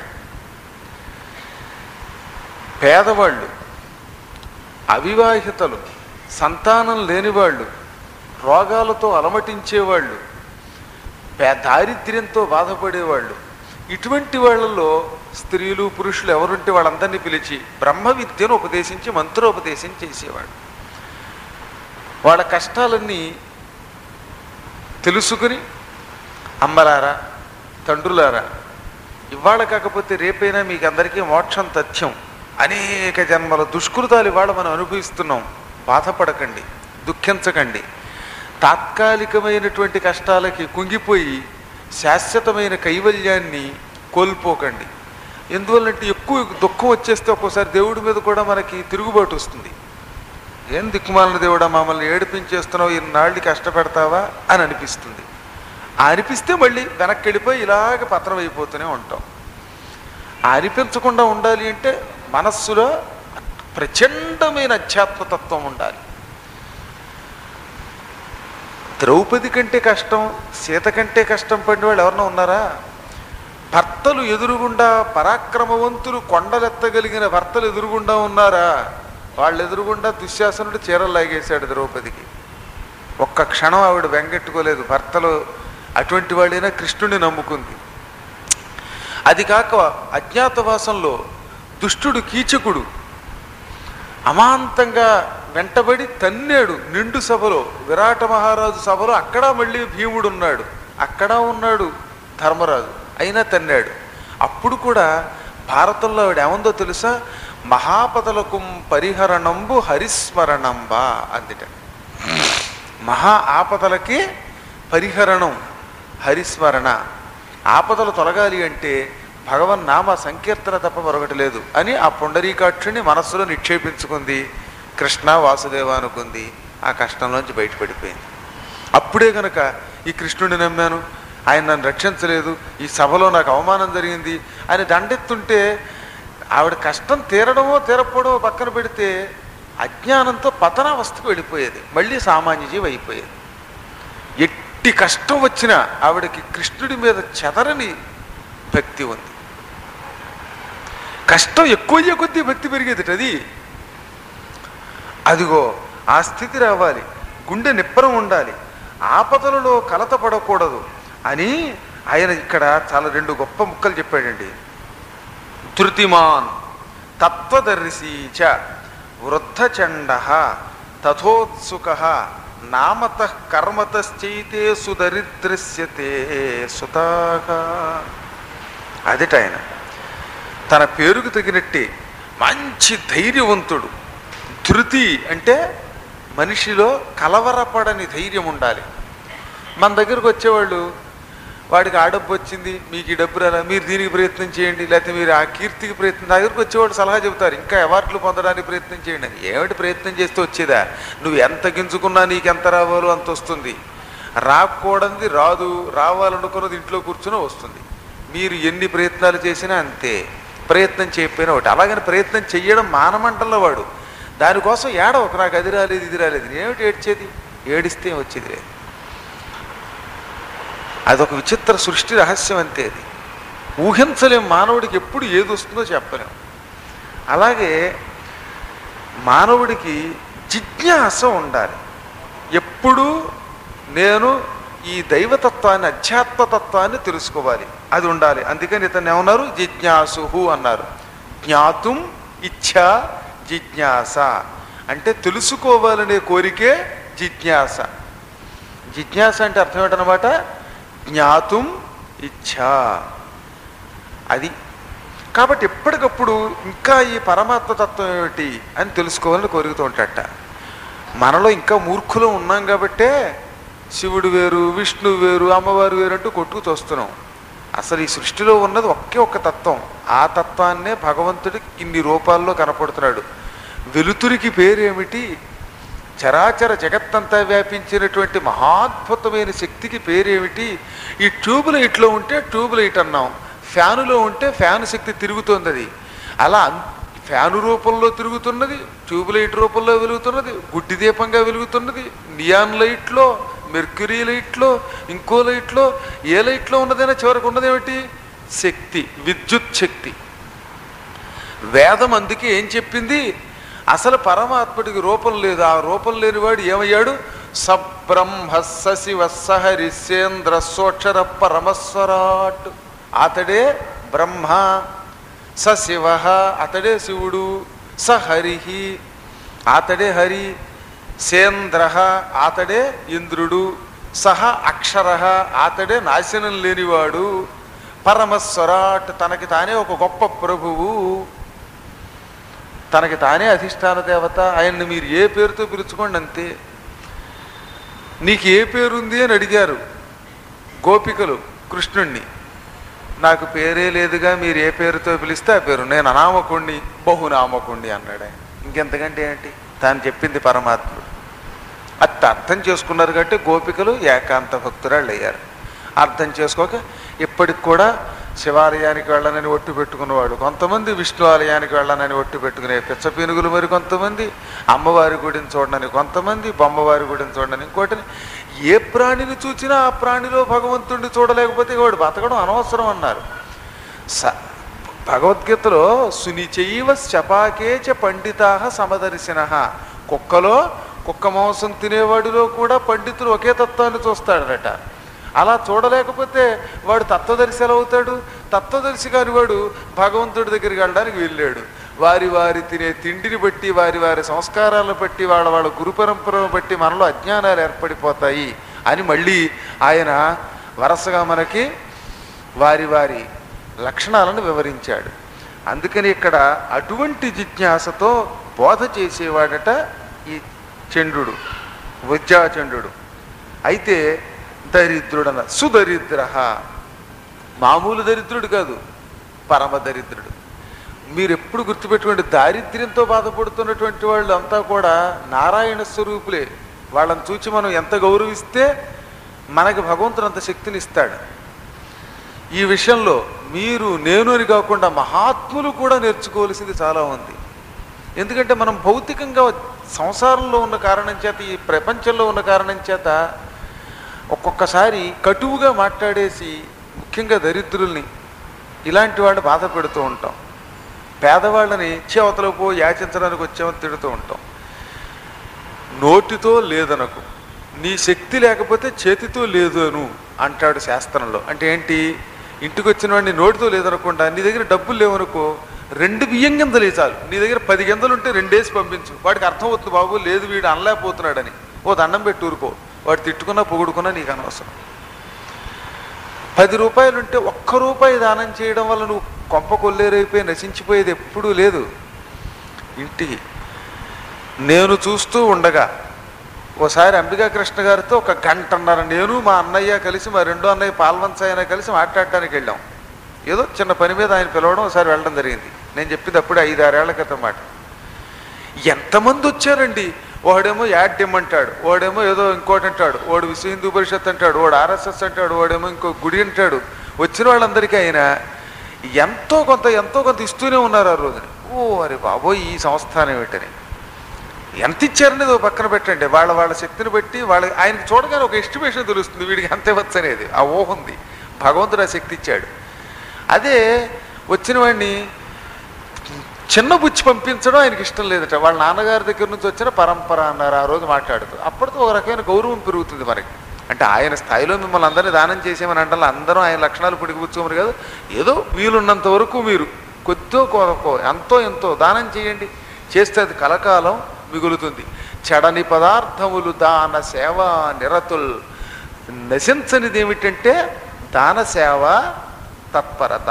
Speaker 1: పేదవాళ్ళు అవివాహితలు సంతానం లేనివాళ్ళు రోగాలతో అలమటించేవాళ్ళు పే- దారిద్ర్యంతో బాధపడేవాళ్ళు ఇటువంటి వాళ్ళలో స్త్రీలు పురుషులు ఎవరుంటే వాళ్ళందరినీ పిలిచి బ్రహ్మ విద్యను ఉపదేశించి మంత్రోపదేశం చేసేవాడు వాళ్ళ కష్టాలన్నీ తెలుసుకుని అమ్మలారా తండ్రులారా ఇవాళ కాకపోతే రేపైనా మీకు అందరికీ మోక్షం తథ్యం అనేక జన్మల దుష్కృతాలు ఇవాళ మనం అనుభవిస్తున్నాం బాధపడకండి దుఃఖించకండి తాత్కాలికమైనటువంటి కష్టాలకి కుంగిపోయి శాశ్వతమైన కైవల్యాన్ని కోల్పోకండి ఎందువల్లంటే ఎక్కువ దుఃఖం వచ్చేస్తే ఒక్కోసారి దేవుడి మీద కూడా మనకి తిరుగుబాటు వస్తుంది ఏం దిక్కుమాలిన దేవుడా మమ్మల్ని ఏడిపించేస్తున్నావు ఇన్నాళ్ళు కష్టపెడతావా అని అనిపిస్తుంది ఆ అనిపిస్తే మళ్ళీ వెనక్కి వెళ్ళిపోయి ఇలాగ పత్రం అయిపోతూనే ఉంటాం ఆ అనిపించకుండా ఉండాలి అంటే మనస్సులో ప్రచండమైన అధ్యాత్మతత్వం ఉండాలి ద్రౌపది కంటే కష్టం సీత కంటే కష్టం పడిన వాళ్ళు ఎవరన్నా ఉన్నారా భర్తలు ఎదురుగుండా పరాక్రమవంతులు కొండలెత్తగలిగిన భర్తలు ఎదురుగుండా ఉన్నారా వాళ్ళు ఎదురుగుండా దుశ్శాసనుడు చీరలు లాగేశాడు ద్రౌపదికి ఒక్క క్షణం ఆవిడ వెంగెట్టుకోలేదు భర్తలు అటువంటి వాళ్ళైనా కృష్ణుని నమ్ముకుంది అది కాక అజ్ఞాతవాసంలో దుష్టుడు కీచకుడు అమాంతంగా వెంటబడి తన్నాడు నిండు సభలో విరాట మహారాజు సభలో అక్కడ మళ్ళీ భీముడు ఉన్నాడు అక్కడ ఉన్నాడు ధర్మరాజు అయినా తన్నాడు అప్పుడు కూడా భారతంలో ఆవిడ ఏముందో తెలుసా మహాపదలకు పరిహరణంబు హరిస్మరణంబా అందుట మహా ఆపదలకి పరిహరణం హరిస్మరణ ఆపదలు తొలగాలి అంటే భగవన్ నామ సంకీర్తన తప్ప మరొకటి లేదు అని ఆ పుండరీకాక్షుని మనస్సులో నిక్షేపించుకుంది కృష్ణ వాసుదేవ అనుకుంది ఆ కష్టంలోంచి బయటపడిపోయింది అప్పుడే గనక ఈ కృష్ణుడిని నమ్మాను ఆయన నన్ను రక్షించలేదు ఈ సభలో నాకు అవమానం జరిగింది అని దండెత్తుంటే ఆవిడ కష్టం తీరడమో తీరకపోవడమో పక్కన పెడితే అజ్ఞానంతో పతనావస్థకు వెళ్ళిపోయేది మళ్ళీ సామాన్య జీవి అయిపోయేది ఎట్టి కష్టం వచ్చినా ఆవిడకి కృష్ణుడి మీద చెదరని భక్తి ఉంది కష్టం ఎక్కువయ్యే కొద్దీ భక్తి పెరిగేది అది అదిగో ఆ స్థితి రావాలి గుండె నిప్పరం ఉండాలి ఆపదలలో కలత పడకూడదు అని ఆయన ఇక్కడ చాలా రెండు గొప్ప ముక్కలు చెప్పాడండి ధృతిమాన్ తత్వదర్శి చ వృద్ధచండ తథోత్సుక నామత కర్మతశ్చైతే సుదరిద్రస్యతే సుతాక అదిట ఆయన తన పేరుకు తగినట్టే మంచి ధైర్యవంతుడు ధృతి అంటే మనిషిలో కలవరపడని ధైర్యం ఉండాలి మన దగ్గరకు వచ్చేవాళ్ళు వాడికి ఆ డబ్బు వచ్చింది మీకు ఈ డబ్బు రాలా మీరు దీనికి ప్రయత్నం చేయండి లేకపోతే మీరు ఆ కీర్తికి ప్రయత్నం నా దగ్గరకు వచ్చేవాడు సలహా చెబుతారు ఇంకా అవార్డులు పొందడానికి ప్రయత్నం చేయండి అని ఏమిటి ప్రయత్నం చేస్తే వచ్చేదా నువ్వు ఎంత గింజుకున్నా నీకు ఎంత రావాలో అంత వస్తుంది రాకూడనిది రాదు రావాలనుకున్నది ఇంట్లో కూర్చుని వస్తుంది మీరు ఎన్ని ప్రయత్నాలు చేసినా అంతే ప్రయత్నం చేయకపోయినా ఒకటి అలాగని ప్రయత్నం చెయ్యడం మానమంటల్లో వాడు దానికోసం ఏడవకు నాకు అది రాలేదు ఇది రాలేదు ఏమిటి ఏడ్చేది ఏడిస్తే వచ్చేది లేదు అదొక విచిత్ర సృష్టి రహస్యం అంతే అది ఊహించలేం మానవుడికి ఎప్పుడు ఏది వస్తుందో చెప్పలేం అలాగే మానవుడికి జిజ్ఞాస ఉండాలి ఎప్పుడూ నేను ఈ దైవతత్వాన్ని అధ్యాత్మతత్వాన్ని తెలుసుకోవాలి అది ఉండాలి అందుకని ఇతను ఏమన్నారు జిజ్ఞాసుహు అన్నారు జ్ఞాతుం ఇచ్ఛ జిజ్ఞాస అంటే తెలుసుకోవాలనే కోరికే జిజ్ఞాస జిజ్ఞాస అంటే అర్థం ఏంటనమాట జ్ఞాతుం ఇచ్ఛ అది కాబట్టి ఎప్పటికప్పుడు ఇంకా ఈ పరమాత్మ తత్వం ఏమిటి అని తెలుసుకోవాలని కోరుకుతూ ఉంటాడట మనలో ఇంకా మూర్ఖులు ఉన్నాం కాబట్టే శివుడు వేరు విష్ణువు వేరు అమ్మవారు వేరు అంటూ కొట్టుకు తోస్తున్నాం అసలు ఈ సృష్టిలో ఉన్నది ఒకే ఒక్క తత్వం ఆ తత్వాన్నే భగవంతుడు ఇన్ని రూపాల్లో కనపడుతున్నాడు వెలుతురికి పేరేమిటి చరాచర జగత్తంతా వ్యాపించినటువంటి మహాద్భుతమైన శక్తికి పేరేమిటి ఈ ట్యూబ్ లైట్లో ఉంటే ట్యూబ్ లైట్ అన్నాం ఫ్యానులో ఉంటే ఫ్యాను శక్తి తిరుగుతోంది అది అలా అన్- ఫ్యాను రూపంలో తిరుగుతున్నది ట్యూబ్ లైట్ రూపంలో వెలుగుతున్నది గుడ్డి దీపంగా వెలుగుతున్నది నియాన్ లైట్లో మెర్క్యూరీ లైట్లో ఇంకో లైట్లో ఏ లైట్లో ఉన్నదైనా చివరికి ఉన్నదేమిటి శక్తి విద్యుత్ శక్తి వేదం అందుకే ఏం చెప్పింది అసలు పరమాత్ముడికి రూపం లేదు ఆ రూపం లేనివాడు ఏమయ్యాడు సబ్రహ్మ శివ సహరిసేంద్ర సోక్షర పరమస్వరాట్ అతడే బ్రహ్మ సశివ అతడే శివుడు సహరి అతడే హరి సేంద్ర అతడే ఇంద్రుడు సహ అక్షర అతడే నాశనం లేనివాడు పరమస్వరాట్ తనకి తానే ఒక గొప్ప ప్రభువు తనకి తానే అధిష్టాన దేవత ఆయన్ని మీరు ఏ పేరుతో పిలుచుకోండి అంతే నీకు ఏ పేరుంది అని అడిగారు గోపికలు కృష్ణుణ్ణి నాకు పేరే లేదుగా మీరు ఏ పేరుతో పిలిస్తే ఆ పేరు నేను అనామకుణ్ణి బహునామకుణ్ణి అన్నాడు ఆయన ఇంకెంతకంటే ఏంటి తాను చెప్పింది పరమాత్ముడు అట్ట అర్థం చేసుకున్నారు కాబట్టి గోపికలు ఏకాంత భక్తురాళ్ళు అయ్యారు అర్థం చేసుకోక ఇప్పటికి కూడా శివాలయానికి వెళ్ళనని ఒట్టు పెట్టుకున్నవాడు కొంతమంది విష్ణు ఆలయానికి వెళ్ళనని ఒట్టు పెట్టుకునే పిచ్చ పీనుగులు మరి కొంతమంది అమ్మవారి గుడిని చూడనని కొంతమంది బొమ్మవారి గుడిని చూడనని ఇంకోటిని ఏ ప్రాణిని చూసినా ఆ ప్రాణిలో భగవంతుడిని చూడలేకపోతే వాడు బతకడం అనవసరం అన్నారు స భగవద్గీతలో సునిచైవ శపాకేచ పండితా సమదర్శిన కుక్కలో కుక్క మాంసం తినేవాడిలో కూడా పండితులు ఒకే తత్వాన్ని చూస్తాడట అలా చూడలేకపోతే వాడు తత్వదర్శి ఎలా అవుతాడు తత్వదర్శి కాని వాడు భగవంతుడి దగ్గరికి వెళ్ళడానికి వెళ్ళాడు వారి వారి తినే తిండిని బట్టి వారి వారి సంస్కారాలను బట్టి వాళ్ళ వాళ్ళ గురు పరంపరను బట్టి మనలో అజ్ఞానాలు ఏర్పడిపోతాయి అని మళ్ళీ ఆయన వరసగా మనకి వారి వారి లక్షణాలను వివరించాడు అందుకని ఇక్కడ అటువంటి జిజ్ఞాసతో బోధ చేసేవాడట ఈ చంద్రుడు విద్యాచంద్రుడు అయితే దరిద్రుడన సుదరిద్ర మామూలు దరిద్రుడు కాదు పరమ దరిద్రుడు మీరు ఎప్పుడు గుర్తుపెట్టుకోండి దారిద్ర్యంతో బాధపడుతున్నటువంటి వాళ్ళు అంతా కూడా నారాయణ స్వరూపులే వాళ్ళని చూచి మనం ఎంత గౌరవిస్తే మనకి భగవంతుడు అంత శక్తిని ఇస్తాడు ఈ విషయంలో మీరు నేను అని కాకుండా మహాత్ములు కూడా నేర్చుకోవాల్సింది చాలా ఉంది ఎందుకంటే మనం భౌతికంగా సంసారంలో ఉన్న కారణం చేత ఈ ప్రపంచంలో ఉన్న కారణం చేత ఒక్కొక్కసారి కటువుగా మాట్లాడేసి ముఖ్యంగా దరిద్రుల్ని ఇలాంటి వాళ్ళు బాధ పెడుతూ ఉంటాం పేదవాళ్ళని చేవతలో పో యాచించడానికి వచ్చామని తిడుతూ ఉంటాం నోటితో లేదనకు నీ శక్తి లేకపోతే చేతితో లేదు అను అంటాడు శాస్త్రంలో అంటే ఏంటి ఇంటికి వచ్చిన వాడిని నోటితో లేదనకుండా నీ దగ్గర డబ్బులు లేవనుకో రెండు బియ్యం గింజలు చాలు నీ దగ్గర పది గింజలు ఉంటే రెండేసి పంపించు వాడికి అర్థం అవుతుంది బాబు లేదు వీడు అనలేకపోతున్నాడని ఓ దండం పెట్టి ఊరుకో వాడు తిట్టుకున్నా పొగుడుకున్నా నీకు అనవసరం పది రూపాయలు ఉంటే ఒక్క రూపాయి దానం చేయడం వల్ల నువ్వు కొంప కొల్లేరైపోయి నశించిపోయేది ఎప్పుడూ లేదు ఇంటికి నేను చూస్తూ ఉండగా ఓసారి అంబికా కృష్ణ గారితో ఒక గంటన్నర నేను మా అన్నయ్య కలిసి మా రెండో అన్నయ్య పాల్వంచాయన కలిసి మాట్లాడటానికి వెళ్ళాం ఏదో చిన్న పని మీద ఆయన పిలవడం ఒకసారి వెళ్ళడం జరిగింది నేను చెప్పింది అప్పుడే ఐదు ఆరేళ్ల క్రితం మాట ఎంతమంది వచ్చారండి వాడేమో యాడ్ ఇమ్మంటాడు వాడేమో ఏదో ఇంకోటి అంటాడు వాడు విశ్వ హిందూ పరిషత్ అంటాడు వాడు ఆర్ఎస్ఎస్ అంటాడు వాడేమో ఇంకో గుడి అంటాడు వచ్చిన వాళ్ళందరికీ ఆయన ఎంతో కొంత ఎంతో కొంత ఇస్తూనే ఉన్నారు ఆ రోజున ఓ అరే బాబోయ్ ఈ సంస్థానం ఏమిటని ఎంత ఇచ్చారనేది ఓ పక్కన పెట్టండి వాళ్ళ వాళ్ళ శక్తిని బట్టి వాళ్ళ ఆయనకి చూడగానే ఒక ఎస్టిమేషన్ తెలుస్తుంది వీడికి ఎంత ఇవ్వచ్చు అనేది ఆ ఊహ ఉంది భగవంతుడు ఆ శక్తి ఇచ్చాడు అదే వచ్చిన వాడిని చిన్న బుచ్చి పంపించడం ఆయనకి ఇష్టం లేదట వాళ్ళ నాన్నగారి దగ్గర నుంచి వచ్చిన పరంపర అన్నారు ఆ రోజు మాట్లాడుతూ అప్పటితో ఒక రకమైన గౌరవం పెరుగుతుంది మనకి అంటే ఆయన స్థాయిలో మిమ్మల్ని అందరినీ దానం చేసేమని అంటే అందరం ఆయన లక్షణాలు పిడిగిపుచ్చుకోమని కాదు ఏదో వీలున్నంత వరకు మీరు కొద్దో కొరకో ఎంతో ఎంతో దానం చేయండి చేస్తే అది కలకాలం మిగులుతుంది చెడని పదార్థములు దాన సేవ నిరతుల్ నశించనిది ఏమిటంటే దాన సేవ తత్పరత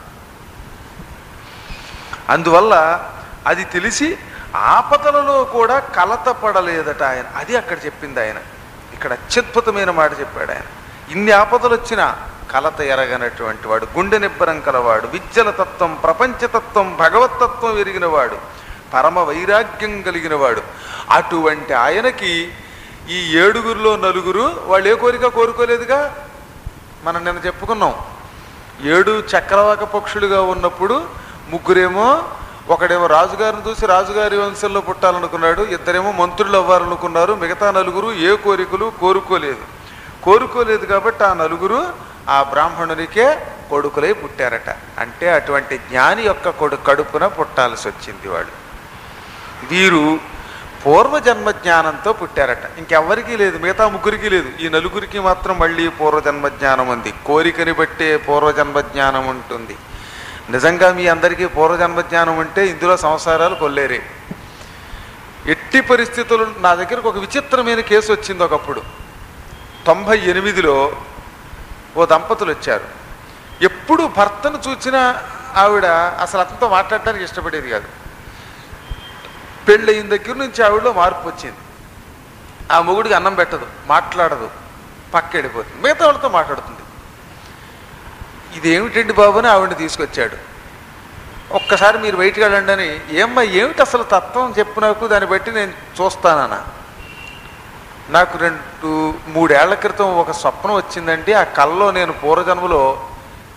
Speaker 1: అందువల్ల అది తెలిసి ఆపదలలో కూడా కలత పడలేదట ఆయన అది అక్కడ చెప్పింది ఆయన ఇక్కడ అత్యద్భుతమైన మాట చెప్పాడు ఆయన ఇన్ని ఆపదలు వచ్చినా కలత ఎరగనటువంటి వాడు గుండె నిబ్బరం కలవాడు విద్యల తత్వం ప్రపంచతత్వం భగవతత్వం ఎరిగినవాడు పరమ వైరాగ్యం కలిగినవాడు అటువంటి ఆయనకి ఈ ఏడుగురిలో నలుగురు వాళ్ళు ఏ కోరిక కోరుకోలేదుగా మనం నిన్న చెప్పుకున్నాం ఏడు చక్రవాక పక్షులుగా ఉన్నప్పుడు ముగ్గురేమో ఒకడేమో రాజుగారిని చూసి రాజుగారి వంశంలో పుట్టాలనుకున్నాడు ఇద్దరేమో మంత్రులు అవ్వాలనుకున్నారు మిగతా నలుగురు ఏ కోరికలు కోరుకోలేదు కోరుకోలేదు కాబట్టి ఆ నలుగురు ఆ బ్రాహ్మణునికే కొడుకులై పుట్టారట అంటే అటువంటి జ్ఞాని యొక్క కొడు కడుపున పుట్టాల్సి వచ్చింది వాడు వీరు పూర్వజన్మ జ్ఞానంతో పుట్టారట ఇంకెవ్వరికీ లేదు మిగతా ముగ్గురికి లేదు ఈ నలుగురికి మాత్రం మళ్ళీ పూర్వజన్మ జ్ఞానం ఉంది కోరికని బట్టే పూర్వజన్మ జ్ఞానం ఉంటుంది నిజంగా మీ అందరికీ పూర్వజన్మ జ్ఞానం ఉంటే ఇందులో సంసారాలు కొల్లేరే ఎట్టి పరిస్థితులు నా దగ్గరకు ఒక విచిత్రమైన కేసు వచ్చింది ఒకప్పుడు తొంభై ఎనిమిదిలో ఓ దంపతులు వచ్చారు ఎప్పుడు భర్తను చూసిన ఆవిడ అసలు అతనితో మాట్లాడటానికి ఇష్టపడేది కాదు పెళ్ళయిన దగ్గర నుంచి ఆవిడలో మార్పు వచ్చింది ఆ మొగుడికి అన్నం పెట్టదు మాట్లాడదు పక్క వెళ్ళిపోతుంది మిగతా వాళ్ళతో మాట్లాడుతుంది ఇదేమిటండి బాబు అని ఆవిడని తీసుకొచ్చాడు ఒక్కసారి మీరు బయటికి వెళ్ళండి అని ఏమ్మా ఏమిటి అసలు తత్వం చెప్పు నాకు దాన్ని బట్టి నేను చూస్తానన్నా నాకు రెండు మూడేళ్ల క్రితం ఒక స్వప్నం వచ్చిందండి ఆ కల్లో నేను పూర్వజన్మలో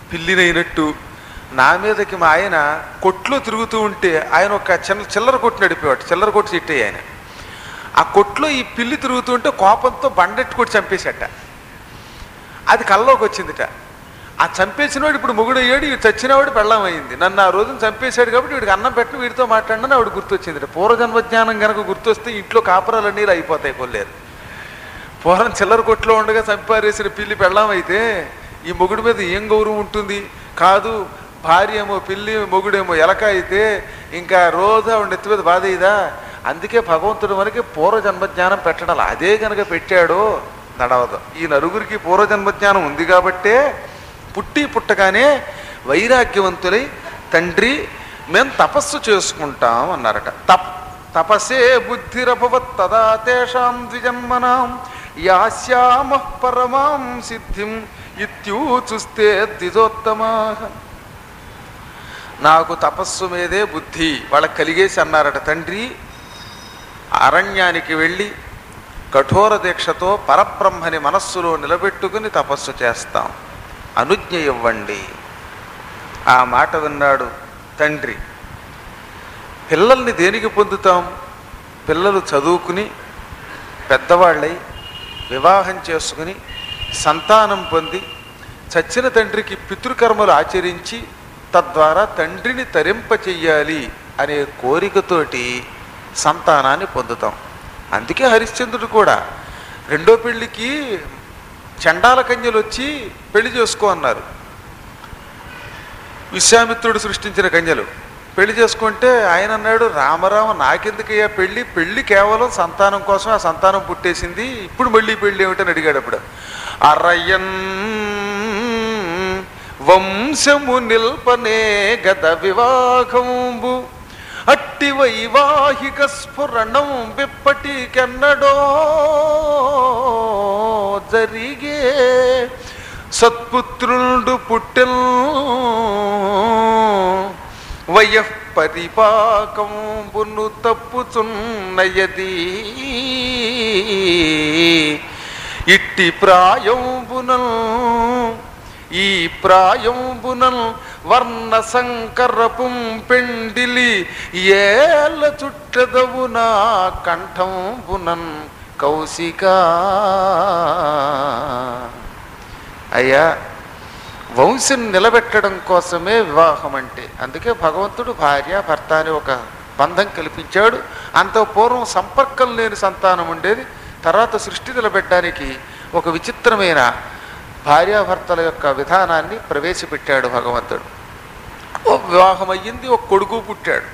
Speaker 1: పిల్లినైనట్టు నా మీదకి మా ఆయన కొట్లో తిరుగుతూ ఉంటే ఆయన ఒక చిన్న చిల్లర కొట్టు నడిపేవాడు చిల్లర కొట్టు చిట్టే ఆయన ఆ కొట్లో ఈ పిల్లి తిరుగుతుంటే కోపంతో బండెట్టు కొట్టి చంపేశాట అది కల్లోకి వచ్చిందిట ఆ చంపేసినవాడు ఇప్పుడు మొగుడయ్యాడు ఇవి చచ్చినవాడు పెళ్ళం అయింది నన్ను ఆ రోజున చంపేశాడు కాబట్టి వీడికి అన్నం పెట్టిన వీడితో మాట్లాడినా ఆవిడ గుర్తొచ్చింది పూర్వజన్మ జ్ఞానం కనుక గుర్తొస్తే ఇంట్లో కాపురాలన్నీ ఇలా అయిపోతాయి కొల్లేరు పూర్వం చిల్లర కొట్లో ఉండగా చంపారేసిన పిల్లి పెళ్ళాం అయితే ఈ మొగుడి మీద ఏం గౌరవం ఉంటుంది కాదు భార్య ఏమో పిల్లి మొగుడేమో ఎలక అయితే ఇంకా రోజు ఆవిడ నెత్తి మీద బాధ ఇదా అందుకే భగవంతుడు మనకి పూర్వజన్మ జ్ఞానం పెట్టడం అదే కనుక పెట్టాడో నడవదు ఈ నలుగురికి పూర్వజన్మ జ్ఞానం ఉంది కాబట్టే పుట్టి పుట్టగానే వైరాగ్యవంతులై తండ్రి మేము తపస్సు చేసుకుంటాం అన్నారట తప్ తపసే బుద్ధిరభవత్ తదా తేషాం ద్విజన్మనాం యాస్యామ పరమాం సిద్ధిం ఇత్యూచుస్తే ద్విజోత్తమా నాకు తపస్సు మీదే బుద్ధి వాళ్ళకి కలిగేసి అన్నారట తండ్రి అరణ్యానికి వెళ్ళి కఠోర దీక్షతో పరబ్రహ్మని మనస్సులో నిలబెట్టుకుని తపస్సు చేస్తాం అనుజ్ఞ ఇవ్వండి ఆ మాట విన్నాడు తండ్రి పిల్లల్ని దేనికి పొందుతాం పిల్లలు చదువుకుని పెద్దవాళ్ళై వివాహం చేసుకుని సంతానం పొంది చచ్చిన తండ్రికి పితృకర్మలు ఆచరించి తద్వారా తండ్రిని తరింప చెయ్యాలి అనే కోరికతోటి సంతానాన్ని పొందుతాం అందుకే హరిశ్చంద్రుడు కూడా రెండో పెళ్లికి చండాల కన్యలు వచ్చి పెళ్లి చేసుకో అన్నారు విశ్వామిత్రుడు సృష్టించిన కన్యలు పెళ్లి చేసుకుంటే ఆయన అన్నాడు రామరామ నాకెందుకయ్యా పెళ్లి పెళ్లి కేవలం సంతానం కోసం ఆ సంతానం పుట్టేసింది ఇప్పుడు మళ్ళీ పెళ్లి ఏమిటని అడిగాడు అప్పుడు అరయన్ వంశము నిల్పనే గత వివాహంబు అట్టి వైవాహిక స్ఫురణం విప్పటికెన్నడో జరిగే సత్పుత్రుండు పుట్టెల్ వయః పరిపాకంబును తప్పుచున్నయది ఇట్టి ప్రాయంబునల్ ఈ ప్రాయంబునల్ వర్ణ సంకరపుం పెండిలి ఏల చుట్టదవు నా కంఠంబునన్ కౌశికా అయ్యా వంశం నిలబెట్టడం కోసమే వివాహం అంటే అందుకే భగవంతుడు భార్య భర్త అని ఒక బంధం కల్పించాడు అంత పూర్వం సంపర్కం లేని సంతానం ఉండేది తర్వాత సృష్టి నిలబెట్టడానికి ఒక విచిత్రమైన భార్యాభర్తల యొక్క విధానాన్ని ప్రవేశపెట్టాడు భగవంతుడు ఓ వివాహం అయ్యింది ఒక కొడుకు పుట్టాడు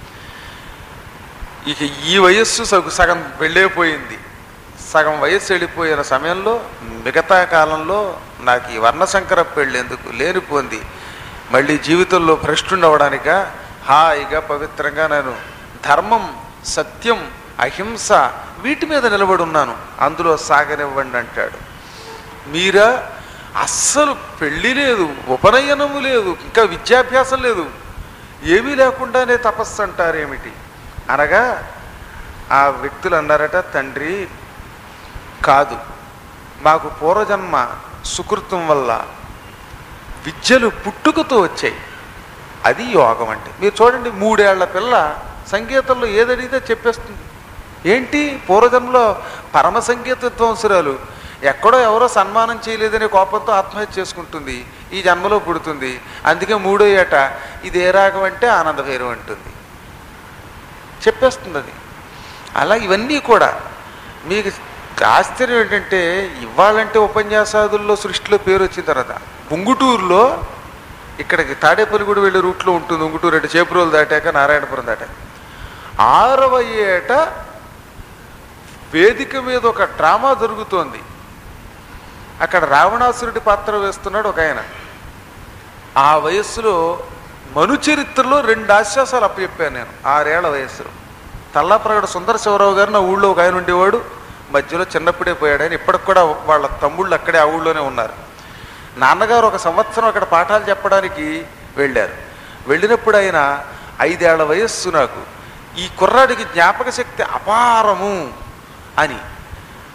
Speaker 1: ఇక ఈ వయస్సు సగ సగం వెళ్ళేపోయింది సగం వయస్సు వెళ్ళిపోయిన సమయంలో మిగతా కాలంలో నాకు ఈ వర్ణశంకర పెళ్ళి ఎందుకు లేనిపోంది మళ్ళీ జీవితంలో భ్రష్టుండవడానిక హాయిగా పవిత్రంగా నేను ధర్మం సత్యం అహింస వీటి మీద నిలబడి ఉన్నాను అందులో సాగనివ్వండి అంటాడు మీరా అస్సలు పెళ్ళి లేదు ఉపనయనము లేదు ఇంకా విద్యాభ్యాసం లేదు ఏమీ లేకుండానే తపస్సు అంటారేమిటి అనగా ఆ వ్యక్తులు అన్నారట తండ్రి కాదు మాకు పూర్వజన్మ సుకృతం వల్ల విద్యలు పుట్టుకతో వచ్చాయి అది యోగం అంటే మీరు చూడండి మూడేళ్ల పిల్ల సంగీతంలో ఏదడిగితే చెప్పేస్తుంది ఏంటి పూర్వజన్మలో పరమ సంగీత విద్వాంసురాలు ఎక్కడో ఎవరో సన్మానం చేయలేదనే కోపంతో ఆత్మహత్య చేసుకుంటుంది ఈ జన్మలో పుడుతుంది అందుకే మూడో ఏట ఇది ఏ రాగం అంటే ఆనంద భైరవం అంటుంది చెప్పేస్తుంది అది అలా ఇవన్నీ కూడా మీకు ఆశ్చర్యం ఏంటంటే ఇవ్వాలంటే ఉపన్యాసాదుల్లో సృష్టిలో పేరు వచ్చిన తర్వాత ఉంగుటూరులో ఇక్కడికి తాడేపల్లిగూడి వెళ్ళే రూట్లో ఉంటుంది ఉంగుటూరు అంటే చేపురోలు దాటాక నారాయణపురం దాటాక ఆరవ ఏట వేదిక మీద ఒక డ్రామా జరుగుతోంది అక్కడ రావణాసురుడి పాత్ర వేస్తున్నాడు ఒక ఆయన ఆ వయస్సులో మనుచరిత్రలో రెండు ఆశ్వాసాలు అప్పచెప్పాను నేను ఆరేళ్ల వయస్సులో తల్లాప్రగడ సుందర శివరావు గారు నా ఊళ్ళో ఒక ఆయన ఉండేవాడు మధ్యలో చిన్నప్పుడే పోయాడు ఆయన ఇప్పటికి కూడా వాళ్ళ తమ్ముళ్ళు అక్కడే ఆ ఊళ్ళోనే ఉన్నారు నాన్నగారు ఒక సంవత్సరం అక్కడ పాఠాలు చెప్పడానికి వెళ్ళారు వెళ్ళినప్పుడు ఆయన ఐదేళ్ల వయస్సు నాకు ఈ కుర్రాడికి జ్ఞాపక శక్తి అపారము అని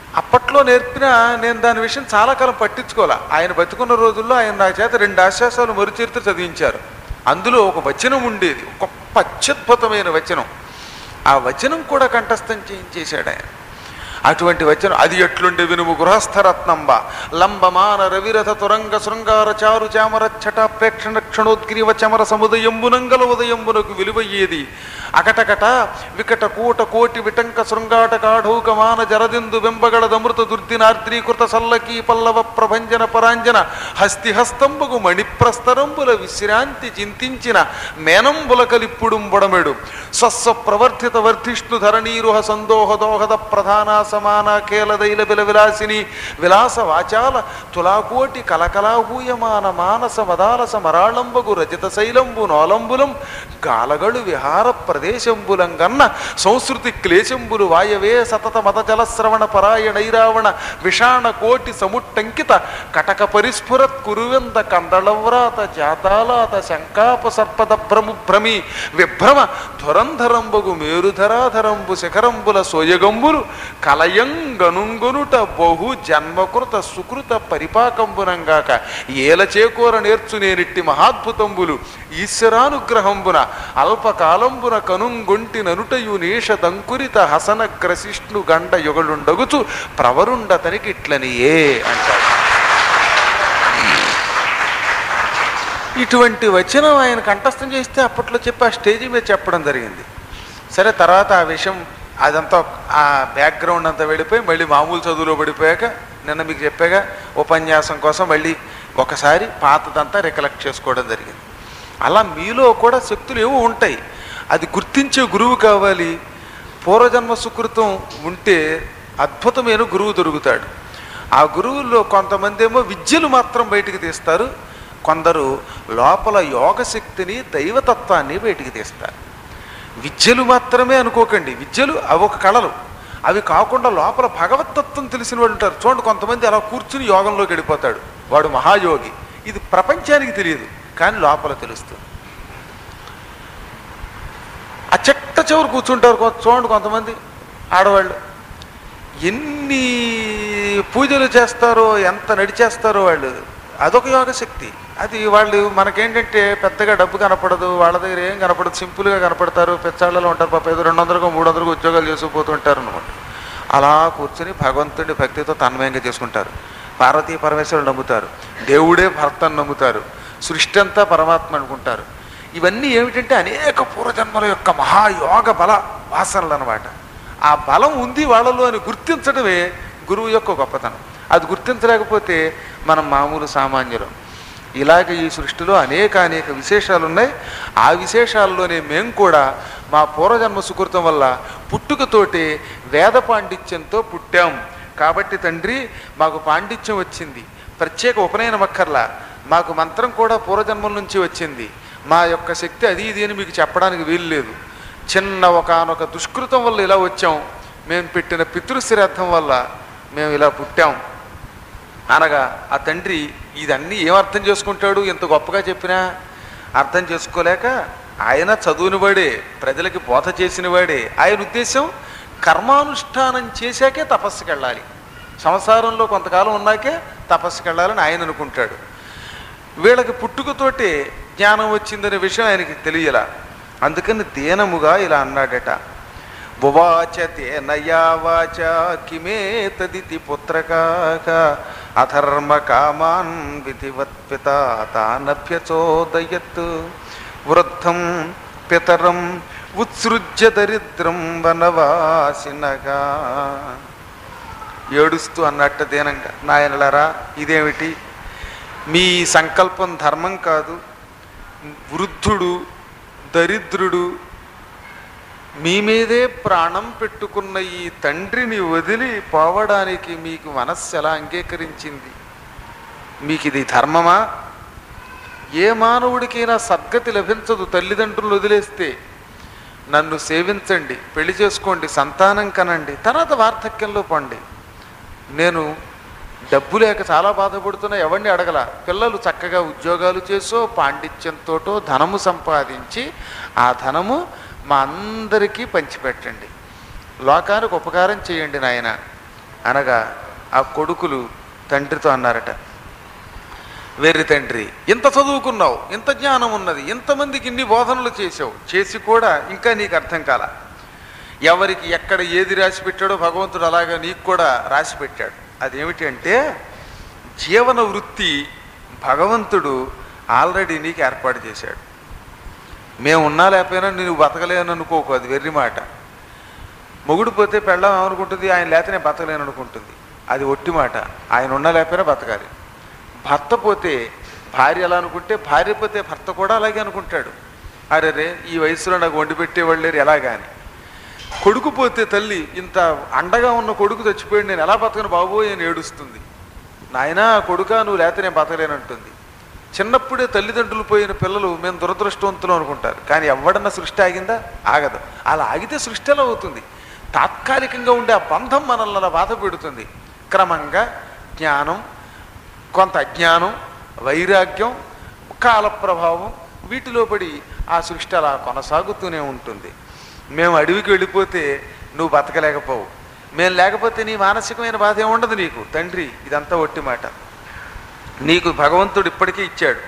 Speaker 1: అప్పట్లో నేర్పిన నేను దాని విషయం చాలా కాలం పట్టించుకోలే ఆయన బతుకున్న రోజుల్లో ఆయన నా చేత రెండు ఆశ్వాసాలు మరుచరిత్ర చదివించారు అందులో ఒక వచనం ఉండేది ఒక గొప్ప అత్యద్భుతమైన వచనం ఆ వచనం కూడా కంఠస్థం చేయించేశాడు ఆయన అటువంటి వచనం అది ఎట్లుండే వినుము గృహస్థరత్నంబ లంబమాన రవిరథ తురంగ శృంగార చారు చామర ఛట ప్రేక్షణ క్షణోద్గ్రీవ చమర సముదయంబునంగల ఉదయంబునకు విలువయ్యేది అకటకట వికట కూట కోటి విటంక శృంగాట కాఢౌకమాన జరదిందు వెంబగడదమృత దుర్దినార్ద్రీకృత సల్లకీ పల్లవ ప్రభంజన పరాంజన హస్తి హస్తంబుగు మణిప్రస్తరంబుల విశ్రాంతి చింతించిన మేనంబుల కలిప్పుడుంబడమెడు స్వస్వ ప్రవర్తిత వర్ధిష్ణు ధరణీరుహ సందోహ దోహద ప్రధాన సమాన కేలదైల బిల విలాసిని విలాస వాచాల తులాకోటి కలకలాహూయమాన మానస మదాలస మరాళంబగు రజత శైలంబు నోలంబులం గాలగడు విహార ప్రదేశంబులంగన్న సంస్కృతి క్లేశంబులు వాయవే సతత మత జలశ్రవణ పరాయణైరావణ విషాణ కోటి సముట్టంకిత కటక పరిస్ఫురత్ కురువెంద కందళవ్రాత జాతాలాత శంకాప సర్పద భ్రము భ్రమి విభ్రమ ధురంధరంబగు మేరుధరాధరంబు శిఖరంబుల సోయగంబులు కలయంగనుంగొనుట బహు జన్మకృత సుకృత పరిపాకంబునంగాక ఏల చేకూర నేర్చునేనిట్టి మహాద్భుతంబులు ఈశ్వరానుగ్రహంబున అల్పకాలంబున కనుంగొంటి ననుటయు నీష దంకురిత హసన గ్రసిష్ణు గండ యుగలుండగుచు ప్రవరుండ తనికిట్లనియే అంటాడు ఇటువంటి వచనం ఆయన కంఠస్థం చేస్తే అప్పట్లో చెప్పి ఆ స్టేజీ మీద చెప్పడం జరిగింది సరే తర్వాత ఆ విషయం అదంతా ఆ బ్యాక్గ్రౌండ్ అంతా వెళ్ళిపోయి మళ్ళీ మామూలు చదువులో పడిపోయాక నిన్న మీకు చెప్పాగా ఉపన్యాసం కోసం మళ్ళీ ఒకసారి పాతదంతా రికలెక్ట్ చేసుకోవడం జరిగింది అలా మీలో కూడా శక్తులు ఏవో ఉంటాయి అది గుర్తించే గురువు కావాలి పూర్వజన్మ సుకృతం ఉంటే అద్భుతమైన గురువు దొరుకుతాడు ఆ గురువుల్లో కొంతమంది ఏమో విద్యలు మాత్రం బయటికి తీస్తారు కొందరు లోపల యోగశక్తిని దైవతత్వాన్ని బయటికి తీస్తారు విద్యలు మాత్రమే అనుకోకండి విద్యలు అవి ఒక కళలు అవి కాకుండా లోపల భగవతత్వం తెలిసిన వాళ్ళు ఉంటారు చూడండి కొంతమంది అలా కూర్చుని యోగంలోకి వెళ్ళిపోతాడు వాడు మహాయోగి ఇది ప్రపంచానికి తెలియదు కానీ లోపల తెలుస్తుంది ఆ చెట్ట చివరు కూర్చుంటారు కొ- చూడండి కొంతమంది ఆడవాళ్ళు ఎన్ని పూజలు చేస్తారో ఎంత నడిచేస్తారో వాళ్ళు అదొక యోగ శక్తి అది వాళ్ళు మనకేంటంటే పెద్దగా డబ్బు కనపడదు వాళ్ళ దగ్గర ఏం కనపడదు సింపుల్గా కనపడతారు పెచ్చాళ్ళలో ఉంటారు పాప ఏదో రెండు వందలకు మూడు వందలకు ఉద్యోగాలు చేసుకుపోతుంటారు అనమాట అలా కూర్చొని భగవంతుడి భక్తితో తన్మయంగా చేసుకుంటారు పార్వతీ పరమేశ్వరుడు నమ్ముతారు దేవుడే భర్తను నమ్ముతారు సృష్టి అంతా పరమాత్మ అనుకుంటారు ఇవన్నీ ఏమిటంటే అనేక పూర్వజన్మల యొక్క మహాయోగ బల వాసనలు అనమాట ఆ బలం ఉంది వాళ్ళలో అని గుర్తించడమే గురువు యొక్క గొప్పతనం అది గుర్తించలేకపోతే మనం మామూలు సామాన్యులం ఇలాగ ఈ సృష్టిలో అనేక అనేక విశేషాలు ఉన్నాయి ఆ విశేషాల్లోనే మేము కూడా మా పూర్వజన్మ సుకృతం వల్ల పుట్టుకతోటి వేద పాండిత్యంతో పుట్టాం కాబట్టి తండ్రి మాకు పాండిత్యం వచ్చింది ప్రత్యేక ఉపనయనం అక్కర్లా మాకు మంత్రం కూడా పూర్వజన్మల నుంచి వచ్చింది మా యొక్క శక్తి అది ఇది అని మీకు చెప్పడానికి వీలు లేదు చిన్న ఒకనొక దుష్కృతం వల్ల ఇలా వచ్చాం మేము పెట్టిన పితృశ్రాద్ధం వల్ల మేము ఇలా పుట్టాం అనగా ఆ తండ్రి ఇదన్నీ ఏం అర్థం చేసుకుంటాడు ఎంత గొప్పగా చెప్పినా అర్థం చేసుకోలేక ఆయన చదువునివాడే ప్రజలకి బోధ చేసినవాడే ఆయన ఉద్దేశం కర్మానుష్ఠానం చేశాకే తపస్సుకి వెళ్ళాలి సంసారంలో కొంతకాలం ఉన్నాకే తపస్సుకి వెళ్ళాలని ఆయన అనుకుంటాడు వీళ్ళకి పుట్టుకతోటే జ్ఞానం వచ్చిందనే విషయం ఆయనకి తెలియలా అందుకని దీనముగా ఇలా అన్నాడట బువాచ తేనయా వాచ కిమే తదితి పుత్రకాక అధర్మ కామాన్ విధివత్ పిత తానభ్యచోదయత్ వృద్ధం పితరం ఉత్సృజ్య దరిద్రం వనవాసినగా ఏడుస్తూ అన్నట్ట దీనంగా నాయనలరా ఇదేమిటి మీ సంకల్పం ధర్మం కాదు వృద్ధుడు దరిద్రుడు మీ మీదే ప్రాణం పెట్టుకున్న ఈ తండ్రిని వదిలి పోవడానికి మీకు మనస్సు ఎలా అంగీకరించింది మీకు ఇది ధర్మమా ఏ మానవుడికైనా సద్గతి లభించదు తల్లిదండ్రులు వదిలేస్తే నన్ను సేవించండి పెళ్లి చేసుకోండి సంతానం కనండి తర్వాత వార్ధక్యంలో పండి నేను డబ్బు లేక చాలా బాధపడుతున్నా ఎవరిని అడగల పిల్లలు చక్కగా ఉద్యోగాలు చేసో పాండిత్యంతోటో ధనము సంపాదించి ఆ ధనము మా అందరికీ పంచిపెట్టండి లోకానికి ఉపకారం చేయండి నాయన అనగా ఆ కొడుకులు తండ్రితో అన్నారట వెర్రి తండ్రి ఇంత చదువుకున్నావు ఇంత జ్ఞానం ఉన్నది ఇంతమందికి ఇన్ని బోధనలు చేసావు చేసి కూడా ఇంకా నీకు అర్థం కాల ఎవరికి ఎక్కడ ఏది రాసి పెట్టాడో భగవంతుడు అలాగా నీకు కూడా రాసి పెట్టాడు అదేమిటి అంటే జీవన వృత్తి భగవంతుడు ఆల్రెడీ నీకు ఏర్పాటు చేశాడు మేము ఉన్నా లేకపోయినా నేను బతకలేను అనుకోకు అది వెర్రి మాట మొగుడు పోతే పెళ్ళం ఏమనుకుంటుంది ఆయన లేకపోతే నేను బతకలేను అనుకుంటుంది అది ఒట్టి మాట ఆయన ఉన్నా లేకపోయినా బతకాలి భర్త పోతే భార్య ఎలా అనుకుంటే భార్య పోతే భర్త కూడా అలాగే అనుకుంటాడు అరే రే ఈ వయసులో నాకు వండి పెట్టేవాళ్ళు లేరు ఎలాగాని కొడుకు పోతే తల్లి ఇంత అండగా ఉన్న కొడుకు చచ్చిపోయాడు నేను ఎలా బతకను బాబోయ్ అని ఏడుస్తుంది నాయనా కొడుకా నువ్వు లేకపోతే నేను బతకలేనంటుంది చిన్నప్పుడే తల్లిదండ్రులు పోయిన పిల్లలు మేము దురదృష్టవంతులు అనుకుంటారు కానీ ఎవడన్నా సృష్టి ఆగిందా ఆగదు అలా ఆగితే సృష్టి ఎలా అవుతుంది తాత్కాలికంగా ఉండే ఆ బంధం మనల్ని అలా బాధ పెడుతుంది క్రమంగా జ్ఞానం కొంత అజ్ఞానం వైరాగ్యం కాల ప్రభావం వీటిలో పడి ఆ సృష్టి అలా కొనసాగుతూనే ఉంటుంది మేము అడవికి వెళ్ళిపోతే నువ్వు బతకలేకపోవు మేము లేకపోతే నీ మానసికమైన బాధ ఏమి ఉండదు నీకు తండ్రి ఇదంతా ఒట్టి మాట నీకు భగవంతుడు ఇప్పటికీ ఇచ్చాడు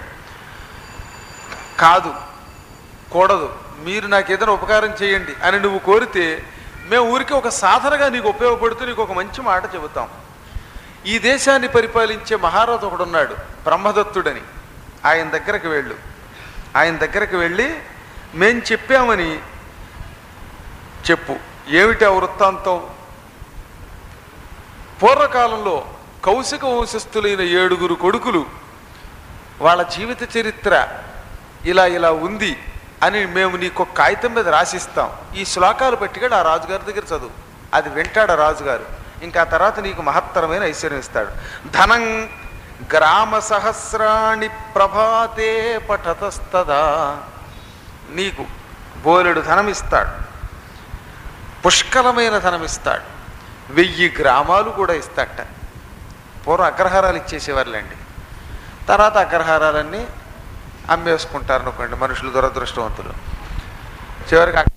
Speaker 1: కాదు కూడదు మీరు నాకు ఏదైనా ఉపకారం చేయండి అని నువ్వు కోరితే మేము ఊరికి ఒక సాధనగా నీకు ఉపయోగపడుతూ నీకు ఒక మంచి మాట చెబుతాం ఈ దేశాన్ని పరిపాలించే మహారాజు ఒకడున్నాడు బ్రహ్మదత్తుడని ఆయన దగ్గరకు వెళ్ళు ఆయన దగ్గరకు వెళ్ళి మేం చెప్పామని చెప్పు ఏమిటి ఆ వృత్తాంతం పూర్వకాలంలో కౌశిక వంశస్థులైన ఏడుగురు కొడుకులు వాళ్ళ జీవిత చరిత్ర ఇలా ఇలా ఉంది అని మేము నీకు ఒక కాగితం మీద రాసిస్తాం ఈ శ్లోకాలు పట్టుకెళ్ళి ఆ రాజుగారి దగ్గర చదువు అది వింటాడు ఆ రాజుగారు ఇంకా ఆ తర్వాత నీకు మహత్తరమైన ఐశ్వర్యం ఇస్తాడు ధనం గ్రామ సహస్రాణి ప్రభాతే పఠతస్తదా నీకు బోలెడు ధనం ఇస్తాడు పుష్కలమైన ధనం ఇస్తాడు వెయ్యి గ్రామాలు కూడా ఇస్తాడట పూర్వం అగ్రహారాలు ఇచ్చేసేవారులేండి తర్వాత అగ్రహారాలన్నీ అమ్మేసుకుంటారు అనుకోండి మనుషులు దురదృష్టవంతులు చివరికి